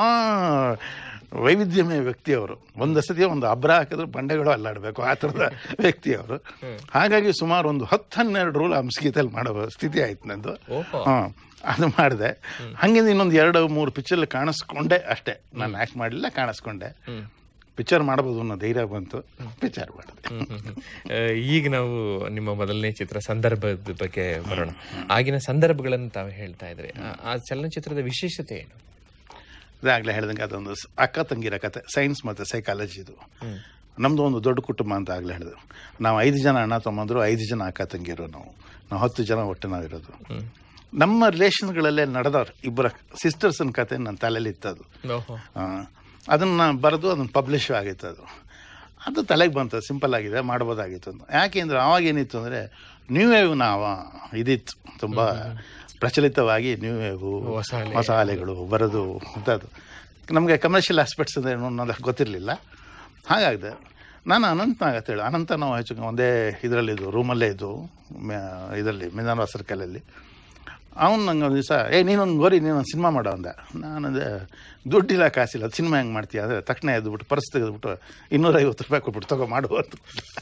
S2: ವೈವಿಧ್ಯಮಯ ವ್ಯಕ್ತಿ ಅವರು ಒಂದು ಸತಿ ಒಂದು ಅಬ್ರ ಹಾಕಿದ್ರೆ ಬಂಡೆಗಳು ಅಲ್ಲಾಡಬೇಕು ಆ ಥರದ ವ್ಯಕ್ತಿ ಅವರು ಹಾಗಾಗಿ ಸುಮಾರು ಒಂದು ಹತ್ತು ಹನ್ನೆರಡು ರೂಲ್ ಹಂಸಗೀತಲ್ಲಿ ಮಾಡೋ ಸ್ಥಿತಿ ಆಯ್ತು ನಂದು
S1: ಓಹೋ
S2: ಹಾಂ ಅದು ಮಾಡಿದೆ ಹಂಗಿಂದ ಇನ್ನೊಂದು ಎರಡು ಮೂರು ಪಿಕ್ಚರ್ ಕಾಣಿಸ್ಕೊಂಡೆ ಅಷ್ಟೇ ನಾನು ಆ್ಯಕ್ಟ್ ಮಾಡಲಿಲ್ಲ ಕಾಣಿಸ್ಕೊಂಡೆ
S1: ಹ್ಮ್.
S2: ಪಿಕ್ಚರ್ ಮಾಡಬಹುದು ಅನ್ನೋ ಧೈರ್ಯ ಬಂತು ಪಿಕ್ಚರ್ ಮಾಡಿದೆ
S1: ಹ್ಮ್, ಹ್ಮ್, ಹ್ಮ್. ಆ, ಈಗ ನಾವು ನಿಮ್ಮ ಮೊದಲನೇ ಚಿತ್ರ ಸಂದರ್ಭದ ಬಗ್ಗೆ ಬರೋಣ ಆಗಿನ ಸಂದರ್ಭಗಳನ್ನು ತಾವು ಹೇಳ್ತಾ ಇದ್ರಿ ಆ- ಆ ಚಲನಚಿತ್ರದ ವಿಶೇಷತೆ ಏನು
S2: ಇದಾಗಲೇ ಹೇಳ್ದಂಗೆ ಅದೊಂದು ಸ್- ಅಕ್ಕ ತಂಗಿರ ಕತೆ ಸೈನ್ಸ್ ಮತ್ತು ಸೈಕಾಲಜಿದು
S1: ಹ್ಮ್.
S2: ನಮ್ಮದು ಒಂದು ದೊಡ್ಡ ಕುಟುಂಬ ಅಂತ ಆಗಲೇ ಹೇಳಿದೆ ನಾವು ಐದು ಜನ ಅಣ್ಣ ತಮ್ಮಂದರು ಐದು ಜನ ಅಕ್ಕ ತಂಗಿರು ನಾವು ನಾವು ಹತ್ತು ಜನ ಒಟ್ಟು ನಾವಿರೋದು
S1: ಹ್ಮ್.
S2: ನಮ್ಮ ರಿಲೇಷನ್ಗಳಲ್ಲೇ ನಡೆದವ್ರು ಇಬ್ಬರ ಸಿಸ್ಟರ್ಸನ ಕತೆ ನನ್ನ ತಲೆಯಲ್ಲಿ ಇತ್ತದು
S1: ಓಹೋ
S2: ಅದನ್ನು ಬರೆದು ಅದನ್ನು ಪಬ್ಲಿಷ್ ಆಗಿತ್ತು ಅದು ಅದು ತಲೆಗೆ ಬಂತು ಸಿಂಪಲ್ ಆಗಿದೆ ಮಾಡ್ಬೋದಾಗಿತ್ತು ಅಂತ ಯಾಕೆಂದ್ರೆ ಅವಾಗ ಏನಿತ್ತು ಅಂದರೆ ನ್ಯೂ ವೇವ್ ನಾವು ಇದಿತ್ತು ತುಂಬ ಪ್ರಚಲಿತವಾಗಿ ನ್ಯೂ ವೇವು
S1: ಹೊಸ ಅಲೆ.
S2: ಹೊಸ ಅಲೆಗಳು ಬರೋದು ಅಂಥದ್ದು ನಮಗೆ ಕಮರ್ಷಿಯಲ್ ಆಸ್ಪೆಕ್ಟ್ಸ್ ಅಂದರೆ ಏನು ಅನ್ನೋದು ಗೊತ್ತಿರಲಿಲ್ಲ ಹಾಗಾಗಿದೆ ನಾನು ಅನಂತನಾಗ ಹೇಳಿ ಅನಂತ ನಾವು ಹೆಚ್ಚು ಒಂದೇ ಇದರಲ್ಲಿದ್ದು ರೂಮಲ್ಲೇ ಇದ್ದು ಇದರಲ್ಲಿ ಮಿನಾರ ಸರ್ಕಲಲ್ಲಿ ಅವನು ನಂಗೆ ಒಂದು ದಿವಸ ಏ ನೀನೊಂದು ಗೋರಿ ನೀನೊಂದು ಸಿನಿಮಾ ಮಾಡೋ ಅಂದ ನಾನಂದೆ ದುಡ್ಡಿಲ್ಲ ಕಾಸಿಲ್ಲ ಸಿನಿಮಾ ಹೆಂಗೆ ಮಾಡ್ತೀಯ ಅಂದರೆ ತಕ್ಷಣ ಎದ್ಬಿಟ್ಟು ಪರ್ಸ್ ತೆಗೆದ್ಬಿಟ್ಟು ಇನ್ನೂರೈವತ್ತು ರೂಪಾಯಿ ಕೊಟ್ಬಿಟ್ಟು ತಗೋ ಮಾಡು ಅಂತ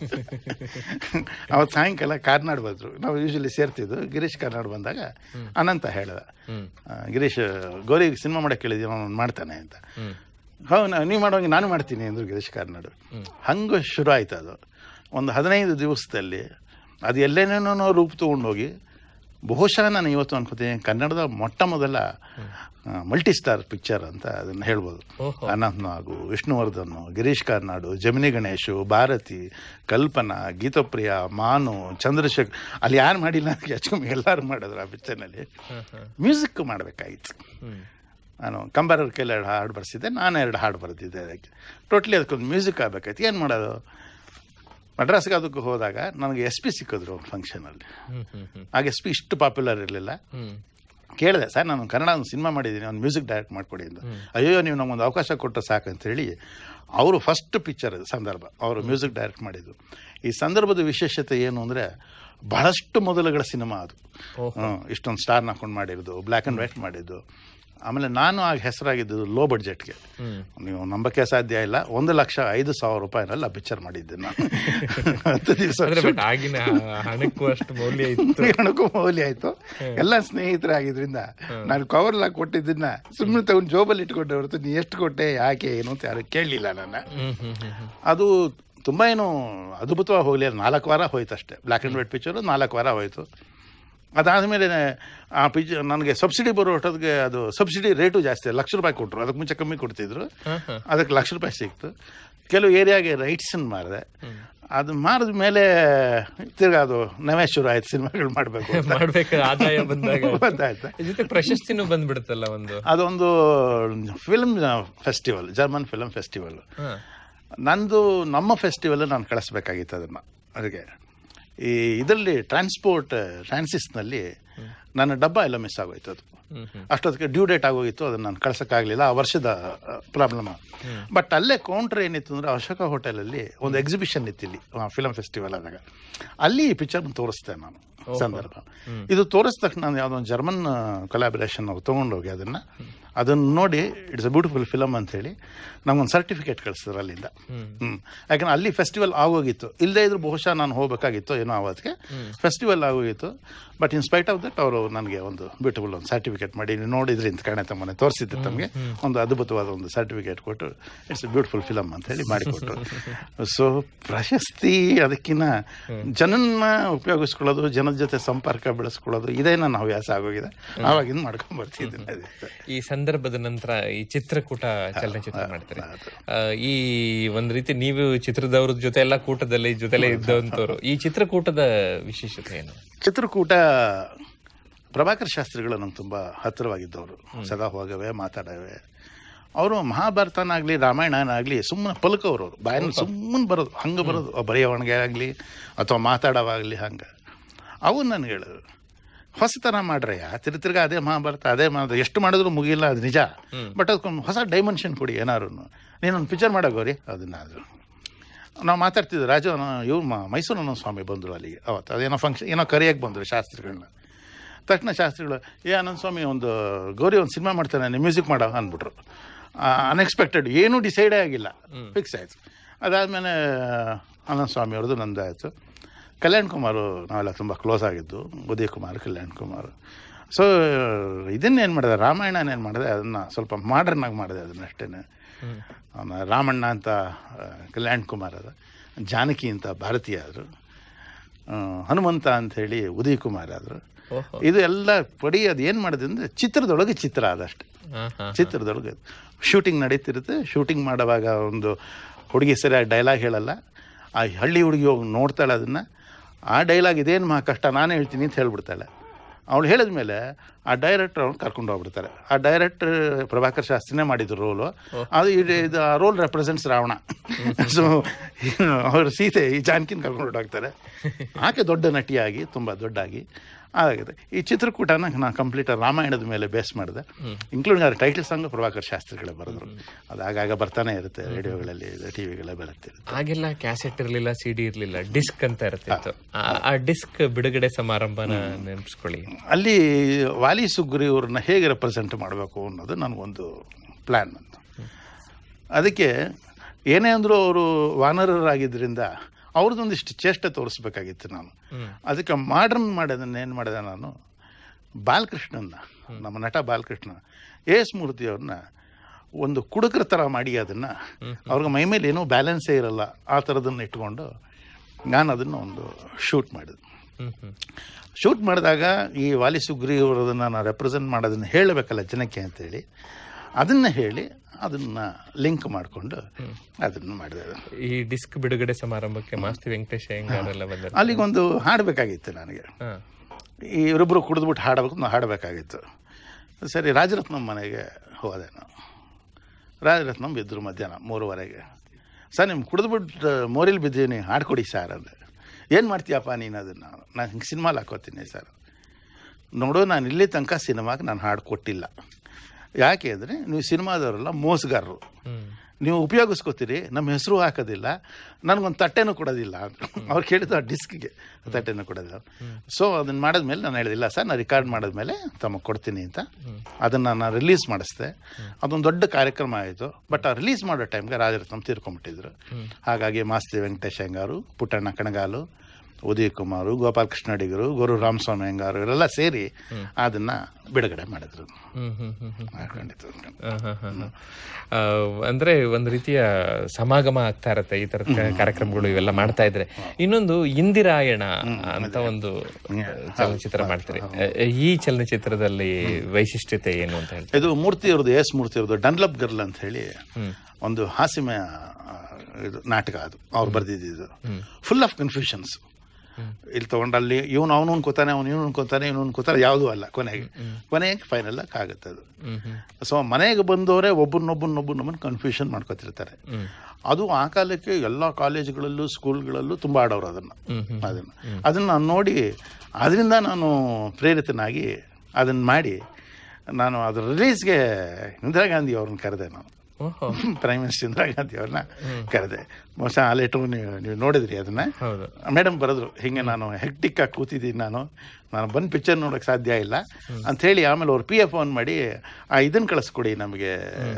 S2: ಅವತ್ತು ಸಾಯಂಕಾಲ ಕಾರ್ನಾಡ್ ಬಂದರು ನಾವು ಯೂಶಲಿ ಸೇರ್ತಿದ್ದು ಗಿರೀಶ್ ಕಾರ್ನಾಡ್ ಬಂದಾಗ ಅನಂತ ಹೇಳ್ದ
S1: ಹ್ಮ್
S2: ಆ, ಗಿರೀಶ್ ಗೌರಿ ಸಿನಿಮಾ ಮಾಡಕ್ಕೆ ಕೇಳಿದ್ದೀವಿ ಅವನು ಮಾಡ್ತಾನೆ ಅಂತ
S1: ಹ್ಮ್
S2: ಹೌದು ನೀವು ಮಾಡೋಂಗೆ ನಾನು ಮಾಡ್ತೀನಿ ಅಂದರು ಗಿರೀಶ್ ಕಾರ್ನಾಡು ಹಂಗೆ ಶುರು ಆಯ್ತು ಅದು ಒಂದು ಹದಿನೈದು ದಿವಸದಲ್ಲಿ ಅದು ಎಲ್ಲೇನೇನೋ ರೂಪ ತೊಗೊಂಡೋಗಿ ಬಹುಶಃ ನಾನು ಇವತ್ತು ಅನ್ಕೋತೀನಿ ಕನ್ನಡದ ಮೊಟ್ಟ ಮೊದಲ ಮಲ್ಟಿ ಸ್ಟಾರ್ ಪಿಕ್ಚರ್ ಅಂತ ಅದನ್ನು ಹೇಳ್ಬೋದು
S1: ಓಹೋ.
S2: ಅನಂತ್ ನಾಗು ವಿಷ್ಣುವರ್ಧನ್ ಗಿರೀಶ್ ಕಾರ್ನಾಡು ಜಮಿನಿ ಗಣೇಶು ಭಾರತಿ ಕಲ್ಪನಾ ಗೀತಪ್ರಿಯ ಮಾನು ಚಂದ್ರಶೇಖರ್ ಅಲ್ಲಿ ಯಾರು ಮಾಡಿಲ್ಲ ಅಂತ ಹೆಚ್ಚು ಎಲ್ಲರೂ ಮಾಡಿದ್ರು ಆ ಪಿಕ್ಚರ್ನಲ್ಲಿ
S1: ಹ್ಮ್, ಹ್ಮ್,
S2: ಮ್ಯೂಸಿಕ್ ಮಾಡಬೇಕಾಗಿತ್ತು
S1: ಹ್ಮ್.
S2: ನಾನು ಕಂಬಾರವ್ರ ಕೈಲಿ ಎರಡು ಹಾಡು ಬರ್ಸಿದ್ದೆ ನಾನು ಎರಡು ಹಾಡು ಬರೆದಿದ್ದೆ ಅದಕ್ಕೆ ಟೋಟ್ಲಿ ಅದಕ್ಕೊಂದು ಮ್ಯೂಸಿಕ್ ಆಗಬೇಕಾಯ್ತು ಏನು ಮಾಡೋದು ಮಡ್ರಾಸ್ಗೆ ಅದಕ್ಕೆ ಹೋದಾಗ ನನಗೆ ಎಸ್ ಪಿ ಸಿಕ್ಕಿದ್ರು ಫಂಕ್ಷನಲ್ಲಿ
S1: ಹ್ಮ್, ಹ್ಮ್, ಹ್ಮ್,
S2: ಆಗ ಎಸ್ ಪಿ ಇಷ್ಟು ಪಾಪ್ಯುಲರ್ ಇರಲಿಲ್ಲ
S1: ಹ್ಮ್.
S2: ಕೇಳಿದೆ ಸರ್ ನಾನು ಕನ್ನಡ ಒಂದು ಸಿನಿಮಾ ಮಾಡಿದ್ದೀನಿ ಒಂದು ಮ್ಯೂಸಿಕ್ ಡೈರೆಕ್ಟ್ ಮಾಡಿಕೊಡಿ ಅಂತ ಅಯ್ಯೋ ನೀವು ನಮಗೊಂದು ಅವಕಾಶ ಕೊಟ್ಟು ಸಾಕಂತೇಳಿ ಅವರು ಫಸ್ಟ್ ಪಿಕ್ಚರ್ ಸಂದರ್ಭ ಅವರು ಮ್ಯೂಸಿಕ್ ಡೈರೆಕ್ಟ್ ಮಾಡಿದ್ದು ಈ ಸಂದರ್ಭದ ವಿಶೇಷತೆ ಏನು ಅಂದರೆ ಬಹಳಷ್ಟು ಮೊದಲುಗಳ ಸಿನಿಮಾ ಅದು
S1: ಓಹೋ.
S2: ಹ್ಮ್, ಇಷ್ಟೊಂದು ಸ್ಟಾರ್ನ ಹಾಕೊಂಡು ಮಾಡಿದ್ದು ಬ್ಲ್ಯಾಕ್ ಆ್ಯಂಡ್ ವೈಟ್ ಮಾಡಿದ್ದು ಆಮೇಲೆ ನಾನು ಆಗ ಹೆಸರಾಗಿದ್ದು ಲೋ ಬಡ್ಜೆಟ್ಗೆ
S1: ಹ್ಮ್.
S2: ನೀವು ನಂಬಕ್ಕೆ ಸಾಧ್ಯ ಇಲ್ಲ ಒಂದು ಲಕ್ಷ ಐದು ಸಾವಿರ ರೂಪಾಯಿನಲ್ಲಿ ಆ ಪಿಕ್ಚರ್ ಮಾಡಿದ್ದೆ ನಾನು ಹತ್ತು ದಿವಸ
S1: ಅಂದ್ರೆ ಬಟ್ ಆಗಿನ ಹಣಕ್ಕೂ ಅಷ್ಟು ಮೌಲ್ಯ ಇತ್ತು
S2: ಹಣಕ್ಕೂ ಮೌಲ್ಯ ಆಯ್ತು ಎಲ್ಲ ಸ್ನೇಹಿತರಾಗಿದ್ರಿಂದ ನಾನು ಕವರ್ ಹಾಕಿ ಕೊಟ್ಟಿದ್ದನ್ನ ಸುಮ್ಮನೆ ತಗೊಂಡು ಜೋಬಲ್ಲಿ ಇಟ್ಕೊಂಡೆ ಹೊರತು ನೀ ಎಷ್ಟು ಕೊಟ್ಟೆ ಯಾಕೆ ಏನು ಅಂತ ಯಾರು ಕೇಳಲಿಲ್ಲ ನನ್ನ
S1: ಹ್ಮ್, ಹ್ಮ್, ಹ್ಮ್, ಹ್ಮ್.
S2: ಅದು ತುಂಬ ಏನು ಅದ್ಭುತವಾಗಿ ಹೋಗಲಿ ನಾಲ್ಕು ವಾರ ಹೋಯ್ತು ಅಷ್ಟೇ ಬ್ಲ್ಯಾಕ್ ಆ್ಯಂಡ್ ವೈಟ್ ಪಿಕ್ಚರು ನಾಲ್ಕು ವಾರ ಹೋಯ್ತು ಅದಾದಮೇಲೆ ಆ ಪಿಜ್ ನನಗೆ ಸಬ್ಸಿಡಿ ಬರೋ ಹೊಟ್ಟೊತ್ತಿಗೆ ಅದು ಸಬ್ಸಿಡಿ ರೇಟು ಜಾಸ್ತಿ ಲಕ್ಷ ರೂಪಾಯಿ ಕೊಟ್ಟರು ಅದಕ್ಕೆ ಮುಂಚೆ ಕಮ್ಮಿ ಕೊಡ್ತಿದ್ರು
S1: ಹಾ, ಹಾ.
S2: ಅದಕ್ಕೆ ಲಕ್ಷ ರೂಪಾಯಿ ಸಿಕ್ತು ಕೆಲವು ಏರಿಯಾಗೆ ರೈಟ್ಸನ್ನು ಮಾರಿದೆ ಅದು ಮಾರಿದ ಮೇಲೆ ತಿರ್ಗಾ ಅದು ನವೇ ಶುರು ಆಯ್ತು ಸಿನಿಮಾಗಳು ಮಾಡಬೇಕು
S1: ಮಾಡ್ಬೇಕಾದ್ರೆ ಆದಾಯ ಬಂದಾಗ
S2: ಗೊತ್ತಾಯ್ತು
S1: ಜೊತೆ ಪ್ರಶಸ್ತಿನೂ ಬಂದ್ಬಿಡುತ್ತಲ್ಲ ಒಂದು
S2: ಅದೊಂದು film festival German film festival
S1: ಹಾ.
S2: ನಂದು ನಮ್ಮ ಫೆಸ್ಟಿವಲ್ ನಾನು ಕಳಿಸ್ಬೇಕಾಗಿತ್ತು ಅದನ್ನು ಅದಕ್ಕೆ ಈ ಇದರಲ್ಲಿ ಟ್ರಾನ್ಸ್ಪೋರ್ಟ್ ಟ್ರಾನ್ಸಿಸ್ನಲ್ಲಿ ನನ್ನ ಡಬ್ಬ ಎಲ್ಲ ಮಿಸ್ ಆಗೋಯ್ತು ಅದು
S1: ಹ್ಮ್ ಹ್ಮ್
S2: ಅಷ್ಟೊತ್ತಿಗೆ ಡ್ಯೂ ಡೇಟ್ ಆಗೋಗಿತ್ತು ಅದನ್ನು ನಾನು ಕಳ್ಸೋಕ್ಕಾಗಲಿಲ್ಲ ಆ ವರ್ಷದ ಪ್ರಾಬ್ಲಮ್ ಬಟ್ ಅಲ್ಲೇ ಕೌಂಟ್ರ್ ಏನಿತ್ತು ಅಂದರೆ ಅಶೋಕ ಹೋಟೆಲಲ್ಲಿ ಒಂದು ಎಕ್ಸಿಬಿಷನ್ ಇತ್ತು ಇಲ್ಲಿ ಫಿಲಮ್ ಫೆಸ್ಟಿವಲ್ ಆದಾಗ ಅಲ್ಲಿ ಈ ಪಿಕ್ಚರ್ ತೋರಿಸ್ತೆ ನಾನು ಸಂದರ್ಭ ಇದು ತೋರಿಸಿದ ತಕ್ಷಣ ನಾನು ಯಾವುದೋ ಒಂದು ಜರ್ಮನ್ ಕೊಲಾಬ್ರೇಷನ್ ನಾವು ತೊಗೊಂಡೋಗಿ ಅದನ್ನು ಅದನ್ನು ನೋಡಿ ಇಟ್ಸ್ ಅ ಬ್ಯೂಟಿಫುಲ್ ಫಿಲಮ್ ಅಂತ ಹೇಳಿ ನಮ್ಗೊಂದು ಸರ್ಟಿಫಿಕೇಟ್ ಕಳಿಸಿದ್ರು ಅಲ್ಲಿಂದ ಹ್ಞೂ ಯಾಕಂದ್ರೆ ಅಲ್ಲಿ ಫೆಸ್ಟಿವಲ್ ಆಗೋಗಿತ್ತು ಇಲ್ಲದೇ ಇದ್ರು ಬಹುಶಃ ನಾನು ಹೋಗಬೇಕಾಗಿತ್ತು ಏನೋ ಅವತ್ತಿಗೆ ಫೆಸ್ಟಿವಲ್ ಆಗೋಗಿತ್ತು but in spite of that ಅವರು ನನಗೆ ಒಂದು ಬ್ಯೂಟಿಫುಲ್ ಒಂದು ಸರ್ಟಿಫಿಕೇಟ್ ಮಾಡಿ ನೀವು ನೋಡಿದ್ರಿ ಅಂತ ಕಾಣೆ ತಮ್ಮನೆ ತೋರಿಸಿದ್ದು ತಮಗೆ ಒಂದು ಅದ್ಭುತವಾದ ಒಂದು ಸರ್ಟಿಫಿಕೇಟ್ ಕೊಟ್ಟು ಇಟ್ಸ್ ಎ ಬ್ಯೂಟಿಫುಲ್ ಫಿಲಮ್ ಅಂತ ಹೇಳಿ ಮಾಡಿಕೊಟ್ರು ಸೊ ಪ್ರಶಸ್ತಿ ಅದಕ್ಕಿಂತ ಜನನ್ನ ಉಪಯೋಗಿಸ್ಕೊಳ್ಳೋದು ಜನದ ಜೊತೆ ಸಂಪರ್ಕ ಬೆಳೆಸ್ಕೊಳ್ಳೋದು ಇದೇ ನನ್ನ ಹವ್ಯಾಸ ಆಗೋಗಿದೆ ಆವಾಗಿಂದ ಮಾಡ್ಕೊಂಡ್ ಬರ್ತಿದ್ದೀನಿ ಅದೇ.
S1: ಈ ಸಂದರ್ಭದ ನಂತರ ಈ ಚಿತ್ರಕೂಟ ಚಲನಚಿತ್ರ ಮಾಡ್ತಾರೆ ಆ, ಈ ಒಂದ್ ರೀತಿ ನೀವು ಚಿತ್ರದವ್ರ ಜೊತೆ ಎಲ್ಲ ಕೂಟದಲ್ಲಿ ಜೊತೆಲೆ ಇದ್ದಂತವ್ರು ಈ ಚಿತ್ರಕೂಟದ ವಿಶೇಷತೆ ಏನು
S2: ಚಿತ್ರಕೂಟ ಪ್ರಭಾಕರ್ ಶಾಸ್ತ್ರಿಗಳು ನಂಗೆ ತುಂಬ ಹತ್ತಿರವಾಗಿದ್ದವರು ಸದಾ ಹೋಗವೆ ಮಾತಾಡವೆ ಅವರು ಮಹಾಭಾರತನಾಗಲಿ ರಾಮಾಯಣನಾಗಲಿ ಸುಮ್ಮನೆ ಪಲಕವ್ರು ಅವರು ಬಾಯಲ್ಲಿ ಸುಮ್ಮನೆ ಬರೋದು ಹಂಗೆ ಬರೋದು ಆ ಬರೆಯೋವಣಿಗೆ ಆಗಲಿ ಅಥವಾ ಮಾತಾಡೋವಾಗಲಿ ಹಂಗೆ ಅವು ನನಗೆ ಹೇಳಿದ್ರು ಹೊಸತನ ಮಾಡ್ರಯ್ಯ ತಿರ್ಗ ತಿರ್ಗ ಅದೇ ಮಹಾಭಾರತ ಅದೇ ಮಹಾಭಾರತ ಎಷ್ಟು ಮಾಡಿದ್ರು ಮುಗಿಲ್ಲ ಅದು ನಿಜ ಬಟ್ ಅದಕ್ಕೊಂದು ಹೊಸ ಡೈಮೆನ್ಷನ್ ಕೊಡಿ ಏನಾದ್ರು ನೀನೊಂದು ಪಿಕ್ಚರ್ ಮಾಡೋಗೋರಿ ಅದನ್ನ ಅದು ನಾವು ಮಾತಾಡ್ತಿದ್ವಿ ರಾಜ ಇವ್ರು ಮೈಸೂರು ಅನ್ನೋ ಸ್ವಾಮಿ ಬಂದರು ಅಲ್ಲಿಗೆ ಅವತ್ತು ಅದೇನೋ ಫಂಕ್ಷನ್ ಏನೋ ಕರಿಯಕ್ಕೆ ಬಂದರು ಶಾಸ್ತ್ರಿಗಳನ್ನ ತಕ್ಷಣ ಶಾಸ್ತ್ರಿಗಳು ಏ ಆನಂದ ಸ್ವಾಮಿ ಒಂದು ಗೌರಿ ಒಂದು ಸಿನಿಮಾ ಮಾಡ್ತಾನೆ ನೀವು ಮ್ಯೂಸಿಕ್ ಮಾಡೋ ಅಂದ್ಬಿಟ್ರು ಅನ್ಎಕ್ಸ್ಪೆಕ್ಟೆಡ್ ಏನೂ ಡಿಸೈಡೇ ಆಗಿಲ್ಲ ಫಿಕ್ಸ್ ಆಯಿತು ಅದಾದಮೇಲೆ ಆನಂದ ಸ್ವಾಮಿ ಅವ್ರದ್ದು ನಂದಾಯಿತು ಕಲ್ಯಾಣ್ ಕುಮಾರು ನಾವೆಲ್ಲ ತುಂಬ ಕ್ಲೋಸ್ ಆಗಿದ್ದು ಉದಯ್ ಕುಮಾರ್ ಕಲ್ಯಾಣ್ ಕುಮಾರ್ ಸೊ ಇದನ್ನೇನು ಮಾಡಿದೆ ರಾಮಾಯಣನ ಏನು ಮಾಡಿದೆ ಅದನ್ನು ಸ್ವಲ್ಪ ಮಾಡರ್ನ್ ಆಗಿ ಮಾಡಿದೆ ಅದನ್ನ ಅಷ್ಟೇ ಅವನ ರಾಮಣ್ಣ ಅಂತ ಆ, ಕಲ್ಯಾಣ್ ಕುಮಾರ್ ಅದ ಜಾನಕಿ ಅಂತ ಭಾರತೀಯ ಆದರು ಹನುಮಂತ ಅಂತ ಹೇಳಿ ಉದಯ್ ಕುಮಾರ್ ಆದರು
S1: ಓಹೋ
S2: ಇದು ಎಲ್ಲ ಪಡಿ ಅದು ಏನು ಮಾಡಿದೆ ಅಂದರೆ ಚಿತ್ರದೊಳಗೆ ಚಿತ್ರ ಅದಷ್ಟೇ
S1: ಹಾ ಹಾ
S2: ಚಿತ್ರದೊಳಗೆ ಶೂಟಿಂಗ್ ನಡೀತಿರುತ್ತೆ ಶೂಟಿಂಗ್ ಮಾಡುವಾಗ ಒಂದು ಹುಡುಗಿ ಸರಿಯಾಗಿ ಡೈಲಾಗ್ ಹೇಳಲ್ಲ ಆ ಹಳ್ಳಿ ಹುಡುಗಿ ಹೋಗಿ ನೋಡ್ತಾಳೆ ಅದನ್ನು ಆ ಡೈಲಾಗ್ ಇದೇನು ಮಹಾ ಕಷ್ಟ ನಾನೇ ಹೇಳ್ತೀನಿ ಅಂತ ಹೇಳ್ಬಿಡ್ತಾಳೆ ಅವಳು ಹೇಳಿದ್ಮೇಲೆ ಆ ಡೈರೆಕ್ಟರ್ ಅವ್ನು ಕರ್ಕೊಂಡು ಹೋಗ್ಬಿಡ್ತಾರೆ ಆ ಡೈರೆಕ್ಟರ್ ಪ್ರಭಾಕರ್ ಶಾಸ್ತ್ರಿನೇ ಮಾಡಿದ್ರು ರೋಲು ಅದು ಇದು ಇದು ಆ ರೋಲ್ ರೆಪ್ರೆಸೆಂಟ್ಸ್ ರಾವಣ ಸೊ ಅವರು ಸೀತೆ ಈ ಜಾನಕಿನ ಕರ್ಕೊಂಡು ಹೊರಟೋಗ್ತಾರೆ ಆಕೆ ದೊಡ್ಡ ನಟಿಯಾಗಿ ತುಂಬ ದೊಡ್ಡಾಗಿ ಆಗಿದೆ ಈ ಚಿತ್ರಕೂಟನ ನಾನು ಕಂಪ್ಲೀಟ್ ರಾಮಾಯಣದ ಮೇಲೆ ಬೇಸ್ ಮಾಡಿದೆ ಇನ್ಕ್ಲೂಡಿಂಗ್ ಅದ್ರ ಟೈಟಲ್ ಸಾಂಗ್ ಪ್ರಭಾಕರ್ ಶಾಸ್ತ್ರಿಗಳೇ ಬರೆದ್ರು ಅದು ಆಗಾಗ ಬರ್ತಾನೆ ಇರುತ್ತೆ ರೇಡಿಯೋಗಳಲ್ಲಿ ಟಿವಿಗಳೇ ಬರುತ್ತಿರುತ್ತೆ
S1: ಆಗೆಲ್ಲ ಕ್ಯಾಸೆಟ್ ಇರ್ಲಿಲ್ಲ ಸಿಡಿ ಇರ್ಲಿಲ್ಲ ಡಿಸ್ಕ್ ಅಂತ ಇರ್ತಿತ್ತು ಆ- ಆ ಡಿಸ್ಕ್ ಬಿಡುಗಡೆ ಸಮಾರಂಭನ ನೆನಪಿಸ್ಕೊಳ್ಳಿ
S2: ಅಲ್ಲಿ ವಾಲಿ ಸುಗ್ರೀವ್ರನ್ನ ಹೇಗೆ ರೆಪ್ರೆಸೆಂಟ್ ಮಾಡಬೇಕು ಅನ್ನೋದು ನನಗೊಂದು ಪ್ಲ್ಯಾನ್ ಅಂತ ಅದಕ್ಕೆ ಏನೇ ಅಂದರೂ ಅವರು ವಾನರರಾಗಿದ್ದರಿಂದ ಅವ್ರದ್ದೊಂದಿಷ್ಟು ಚೇಷ್ಟೆ ತೋರಿಸ್ಬೇಕಾಗಿತ್ತು ನಾನು
S1: ಹ್ಮ್.
S2: ಅದಕ್ಕೆ ಮಾಡ್ರನ್ ಮಾಡೋದನ್ನ ಏನು ಮಾಡಿದೆ ನಾನು ಬಾಲಕೃಷ್ಣನ್ನ ನಮ್ಮ ನಟ ಬಾಲಕೃಷ್ಣ ಎಸ್ ಮೂರ್ತಿಯವ್ರನ್ನ ಒಂದು ಕುಡುಕರ ಥರ ಮಾಡಿ ಅದನ್ನು ಅವ್ರಿಗೆ ಮೈ ಮೇಲೆ ಏನೂ ಬ್ಯಾಲೆನ್ಸೇ ಇರಲ್ಲ ಆ ಥರದನ್ನು ಇಟ್ಕೊಂಡು ನಾನು ಅದನ್ನು ಒಂದು ಶೂಟ್ ಮಾಡಿದೆ
S1: ಹ್ಮ್ ಹ್ಮ್
S2: ಶೂಟ್ ಮಾಡಿದಾಗ ಈ ವಾಲಿ ಸುಗ್ರೀವರದನ್ನು ನಾನು ರೆಪ್ರೆಸೆಂಟ್ ಮಾಡೋದನ್ನು ಹೇಳಬೇಕಲ್ಲ ಜನಕ್ಕೆ ಅಂತೇಳಿ ಅದನ್ನು ಹೇಳಿ ಅದನ್ನು ಲಿಂಕ್ ಮಾಡಿಕೊಂಡು ಅದನ್ನು ಮಾಡಿದೆ
S1: ಈ ಡಿಸ್ಕ್ ಬಿಡುಗಡೆ ಸಮಾರಂಭಕ್ಕೆ ಮಾಸ್ತಿ ವೆಂಕಟೇಶ್ ಅಯ್ಯಂಗಾರೆಲ್ಲ ಬಂದರು
S2: ಅಲ್ಲಿಗೊಂದು ಹಾಡಬೇಕಾಗಿತ್ತು ನನಗೆ
S1: ಹಾ
S2: ಈ ಇವರಿಬ್ಬರು ಕುಡಿದ್ಬಿಟ್ಟು ಹಾಡಬೇಕು ನಾವು ಹಾಡಬೇಕಾಗಿತ್ತು ಸರಿ ರಾಜರತ್ನಂ ಮನೆಗೆ ಹೋದೆ ನಾವು ರಾಜರತ್ನಂ ಬಿದ್ದರು ಮಧ್ಯಾಹ್ನ ಮೂರುವರೆಗೆ ಸರ್ ನಿಮ್ಮ ಕುಡಿದ್ಬಿಟ್ಟು ಮೋರಿಲ್ ಬಿದ್ದೀನಿ ಹಾಡ್ಕೊಡಿ ಸರ್ ಅಂದೆ ಏನು ಮಾಡ್ತೀಯಪ್ಪ ನೀನು ಅದನ್ನು ನಾನು ಹಿಂಗೆ ಸಿನಿಮಾಲಿ ಹಾಕೋತೀನಿ ಸರ್ ನೋಡು ನಾನು ಇಲ್ಲಿ ತನಕ ಸಿನಿಮಾಗೆ ನಾನು ಹಾಡು ಕೊಟ್ಟಿಲ್ಲ ಯಾಕೆ ಅಂದರೆ ನೀವು ಸಿನಿಮಾದವರೆಲ್ಲ ಮೋಸಗಾರರು
S1: ಹ್ಮ್
S2: ನೀವು ಉಪಯೋಗಿಸ್ಕೋತೀರಿ ನಮ್ಮ ಹೆಸರು ಹಾಕೋದಿಲ್ಲ ನನಗೊಂದು ತಟ್ಟೆನೂ ಕೊಡೋದಿಲ್ಲ ಅಂದ್ರು ಅವ್ರು ಕೇಳಿದ್ದು ಆ ಡಿಸ್ಕ್ಗೆ ತಟ್ಟೆನೂ ಕೊಡೋದಿಲ್ಲ ಸೊ ಅದನ್ನು ಮಾಡಿದ್ಮೇಲೆ ನಾನು ಹೇಳಿದಿಲ್ಲ ಸರ್ ನಾನು ರಿಕಾರ್ಡ್ ಮಾಡಿದ್ಮೇಲೆ ತಮಗೆ ಕೊಡ್ತೀನಿ ಅಂತ ಅದನ್ನು ನಾನು ರಿಲೀಸ್ ಮಾಡಿಸ್ದೆ ಅದೊಂದು ದೊಡ್ಡ ಕಾರ್ಯಕ್ರಮ ಆಯಿತು ಬಟ್ ಆ ರಿಲೀಸ್ ಮಾಡೋ ಟೈಮ್ಗೆ ರಾಜರತ್ನಂ ತೀರ್ಕೊಂಬಿಟ್ಟಿದ್ರು ಹಾಗಾಗಿ ಮಾಸ್ತಿ ವೆಂಕಟೇಶ್ ಹೆಂಗಾರು ಪುಟ್ಟಣ್ಣ ಕಣಗಾಲು ಉದಯ್ ಕುಮಾರ್ ಗೋಪಾಲ್ ಕೃಷ್ಣ ಅಡಿಗರು ಗುರು ರಾಮಸ್ವಾಮಿ ಹೆಂಗಾರು ಇವರೆಲ್ಲ ಸೇರಿ ಅದನ್ನ ಬಿಡುಗಡೆ ಮಾಡಿದ್ರು
S1: ಹ್ಮ್ ಹ್ಮ್ ಹ್ಮ್ ಹ್ಮ್
S2: ಖಂಡಿತ
S1: ಆ, ಹ, ಹ, ಹ. ಆ, ಅಂದ್ರೆ ಒಂದು ರೀತಿಯ ಸಮಾಗಮ ಆಗ್ತಾ ಇರತ್ತೆ ಈ ತರದ ಕ- ಕಾರ್ಯಕ್ರಮಗಳು ಇವೆಲ್ಲ ಮಾಡ್ತಾ ಇದ್ರೆ ಇನ್ನೊಂದು ಇಂದಿರಾಯಣ ಅಂತ ಒಂದು ಚಲನಚಿತ್ರ ಮಾಡ್ತೀರಿ ಆ, ಈ ಚಲನಚಿತ್ರದಲ್ಲಿ ವೈಶಿಷ್ಟ್ಯತೆ ಏನು ಅಂತ ಹೇಳ್ತೀರಿ
S2: ಇದು ಮೂರ್ತಿ ಅವ್ರದ್ದು ಎಸ್ ಮೂರ್ತಿ ಅವ್ರದ್ದು ಡನ್ಲಪ್ ಗರ್ಲ್ ಅಂತ ಹೇಳಿ ಒಂದು ಹಾಸ್ಯಮಯ ಆ, ಇದು ನಾಟಕ ಅದು ಅವ್ರು ಬರೆದಿದ್ದು ಫುಲ್ ಆಫ್ ಕನ್ಫ್ಯೂಷನ್ಸ್ ಇಲ್ಲಿ ತಗೊಂಡಲ್ಲಿ ಇವನು ಅವನು ಅನ್ಕೋತಾನೆ ಅವನು ಇವನು ಅನ್ಕೋತಾನೆ ಇವನು ಅನ್ಕೋತಾನೆ ಯಾವುದೂ ಅಲ್ಲ ಕೊನೆಗೆ ಕೊನೆಗೆ ಫೈನಲ್ ಆಗುತ್ತೆ ಅದು
S1: ಹ್ಮ್ ಹ್ಮ್
S2: ಸೊ ಮನೆಗೆ ಬಂದವರೇ ಒಬ್ಬನೊಬ್ಬನೊಬ್ಬನೊಬ್ಬನ ಕನ್ಫ್ಯೂಷನ್ ಮಾಡ್ಕೊತಿರ್ತಾರೆ
S1: ಹ್ಮ್
S2: ಅದು ಆ ಕಾಲಕ್ಕೆ ಎಲ್ಲ ಕಾಲೇಜ್ಗಳಲ್ಲೂ ಸ್ಕೂಲ್ಗಳಲ್ಲೂ ತುಂಬ ಆಡೋರು ಅದನ್ನು
S1: ಹ್ಮ್ ಹ್ಮ್
S2: ಅದನ್ನು ಅದನ್ನು ನಾನು ನೋಡಿ ಅದರಿಂದ ನಾನು ಪ್ರೇರಿತನಾಗಿ ಅದನ್ನು ಮಾಡಿ ನಾನು ಅದರ ರಿಲೀಸ್ಗೆ ಇಂದಿರಾ ಗಾಂಧಿ ಅವ್ರನ್ನ ಕರೆದೆ ನಾನು
S1: ಓಹೋ
S2: ಪ್ರೈಮ್ ಮಿನಿಸ್ಟರ್ ಇಂದಿರಾ ಗಾಂಧಿ ಅವ್ರನ್ನ ಕರೆದೆ ಬಹುಶಃ ಆ ಲೆಟ್ರು ನೀವು ನೀವು ನೋಡಿದ್ರಿ ಅದನ್ನ
S1: ಹೌದು
S2: ಮೇಡಮ್ ಬರೆದ್ರು ಹಿಂಗೆ ನಾನು ಹೆಕ್ಟಿಕ್ ಆಗಿ ಕೂತಿದ್ದೀನಿ ನಾನು ನಾನು ಬಂದು ಪಿಕ್ಚರ್ ನೋಡೋಕೆ ಸಾಧ್ಯ ಇಲ್ಲ ಅಂಥೇಳಿ ಆಮೇಲೆ ಅವ್ರು ಪಿ ಎಫ್ ಫೋನ್ ಮಾಡಿ ಆ ಇದನ್ನು ಕಳಿಸ್ಕೊಡಿ ನಮಗೆ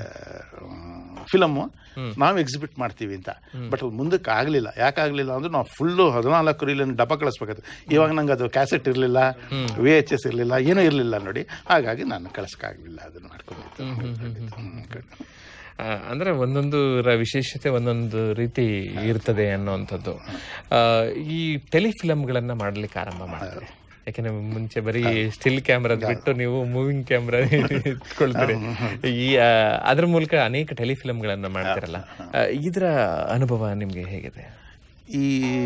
S2: ಫಿಲಮ್ಮು ನಾವು ಎಕ್ಸಿಬಿಟ್ ಮಾಡ್ತೀವಿ ಅಂತ ಬಟ್ ಅದು ಮುಂದಕ್ಕೆ ಆಗಲಿಲ್ಲ ಯಾಕಾಗಲಿಲ್ಲ ಅಂದ್ರೆ ನಾವು ಫುಲ್ಲು ಹದಿನಾಲ್ಕು ರೀಲನ್ನು ಡಬ್ಬ ಕಳಿಸ್ಬೇಕಾಯ್ತು ಇವಾಗ ನಂಗೆ ಅದು ಕ್ಯಾಸೆಟ್ ಇರಲಿಲ್ಲ ವಿ ಎಚ್ ಎಸ್ ಇರಲಿಲ್ಲ ಏನೂ ಇರಲಿಲ್ಲ ನೋಡಿ ಹಾಗಾಗಿ ನಾನು ಕಳಿಸ್ಕಾಗಲಿಲ್ಲ ಅದನ್ನು ಮಾಡ್ಕೊಂಡಿದ್ದು
S1: ಆ, ಅಂದ್ರೆ ಒಂದೊಂದು ರ- ವಿಶೇಷತೆ ಒಂದೊಂದು ರೀತಿ ಇರ್ತದೆ ಅನ್ನುವಂಥದ್ದು ಆ, ಈ ಟೆಲಿಫಿಲಮ್ಗಳನ್ನ ಮಾಡ್ಲಿಕ್ಕೆ ಆರಂಭ ಮಾಡ್ತಾರೆ ಯಾಕೆಂದ್ರೆ ಮುಂಚೆ ಬರೀ ಸ್ಟಿಲ್ ಕ್ಯಾಮ್ರಾದ ಬಿಟ್ಟು ನೀವು ಮೂವಿಂಗ್ ಕ್ಯಾಮ್ರಾ ಇಟ್ಕೊಳ್ತೀರಿ ಈ ಆ, ಅದ್ರ ಮೂಲಕ ಅನೇಕ ಟೆಲಿಫಿಲಮ್ಗಳನ್ನ ಮಾಡ್ತಿರಲ್ಲ ಆ, ಇದರ ಅನುಭವ ನಿಮ್ಗೆ ಹೇಗಿದೆ
S2: ಈ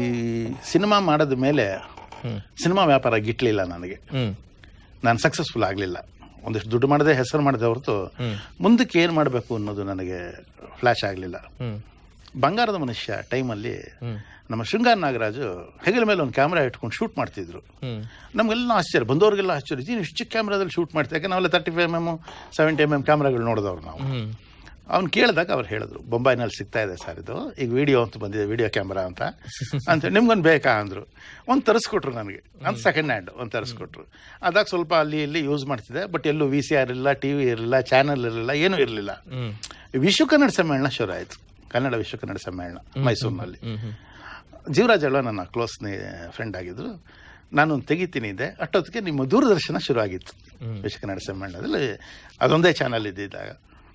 S2: ಸಿನಿಮಾ ಮಾಡಿದ ಮೇಲೆ ಸಿನಿಮಾ ವ್ಯಾಪಾರ ಗಿಟ್ಲಿಲ್ಲ ನನಗೆ
S1: ಹ್ಮ್
S2: ನಾನು ಸಕ್ಸಸ್ಫುಲ್ ಆಗಲಿಲ್ಲ ಒಂದಿಷ್ಟು ದುಡ್ಡು ಮಾಡದೆ ಹೆಸರು ಮಾಡಿದೆ ಹೊರತು ಮುಂದಕ್ಕೆ ಏನು ಮಾಡಬೇಕು ಅನ್ನೋದು ನನಗೆ ಫ್ಲ್ಯಾಶ್ ಆಗಲಿಲ್ಲ
S1: ಹ್ಮ್
S2: ಬಂಗಾರದ ಮನುಷ್ಯ ಟೈಮಲ್ಲಿ ನಮ್ಮ ಶೃಂಗಾರ ನಾಗರಾಜು ಹೆಗಲ ಮೇಲೆ ಒಂದು ಕ್ಯಾಮ್ರಾ ಇಟ್ಕೊಂಡು ಶೂಟ್ ಮಾಡ್ತಿದ್ರು
S1: ಹ್ಮ್
S2: ನಮಗೆಲ್ಲ ಆಶ್ಚರ್ಯ ಬಂದವ್ರಿಗೆಲ್ಲ ಆಶ್ಚರ್ಯ ಇದೇನು ಇಷ್ಟು ಚಿಕ್ಕ ಕ್ಯಾಮ್ರಾದಲ್ಲಿ ಶೂಟ್ ಮಾಡ್ತೀವಿ ಯಾಕೆ ನಾವೆಲ್ಲ thirty five M M seventy M M ಕ್ಯಾಮ್ರಾಗಳು ನೋಡಿದವ್ರು ನಾವು
S1: ಹ್ಮ್
S2: ಅವ್ನು ಕೇಳಿದಾಗ ಅವ್ರು ಹೇಳಿದ್ರು ಬೊಂಬೈನಲ್ಲಿ ಸಿಗ್ತಾ ಇದೆ ಸರ್ ಇದು ಈಗ ವಿಡಿಯೋ ಅಂತ ಬಂದಿದೆ ವಿಡಿಯೋ ಕ್ಯಾಮ್ರಾ ಅಂತ ಅಂತ ನಿಮ್ಗೊಂದು ಬೇಕಾ ಅಂದರು ಒಂದು ತರಿಸ್ಕೊಟ್ರು ನನಗೆ ಅಂತ ಸೆಕೆಂಡ್ ಹ್ಯಾಂಡ್ ಒಂದು ತರಿಸ್ಕೊಟ್ರು ಅದಾಗ ಸ್ವಲ್ಪ ಅಲ್ಲಿ ಇಲ್ಲಿ ಯೂಸ್ ಮಾಡ್ತಿದ್ದೆ ಬಟ್ ಎಲ್ಲೂ ವಿ ಸಿ ಆರ್ ಇರಲಿಲ್ಲ ಟಿ ವಿ ಇರಲಿಲ್ಲ ಚಾನಲ್ ಇರಲಿಲ್ಲ ಏನೂ ಇರಲಿಲ್ಲ
S1: ಹ್ಮ್
S2: ವಿಶ್ವ ಕನ್ನಡ ಸಮ್ಮೇಳನ ಶುರು ಆಯಿತು ಕನ್ನಡ ವಿಶ್ವ ಕನ್ನಡ ಸಮ್ಮೇಳನ ಮೈಸೂರಿನಲ್ಲಿ
S1: ಹ್ಮ್ ಹ್ಮ್
S2: ಜೀವರಾಜ್ ಅಳ್ವ ನನ್ನ ಕ್ಲೋಸ್ ಫ್ರೆಂಡ್ ಆಗಿದ್ರು ನಾನು ತೆಗಿತೀನಿ ಇದ್ದೆ ಅಷ್ಟೊತ್ತಿಗೆ ನಿಮ್ಮ ದೂರದರ್ಶನ ಶುರು ಆಗಿತ್ತು ವಿಶ್ವ ಕನ್ನಡ ಸಮ್ಮೇಳನದಲ್ಲಿ ಅದೊಂದೇ ಚಾನಲ್ ಇದ್ದಿದ್ದಾಗ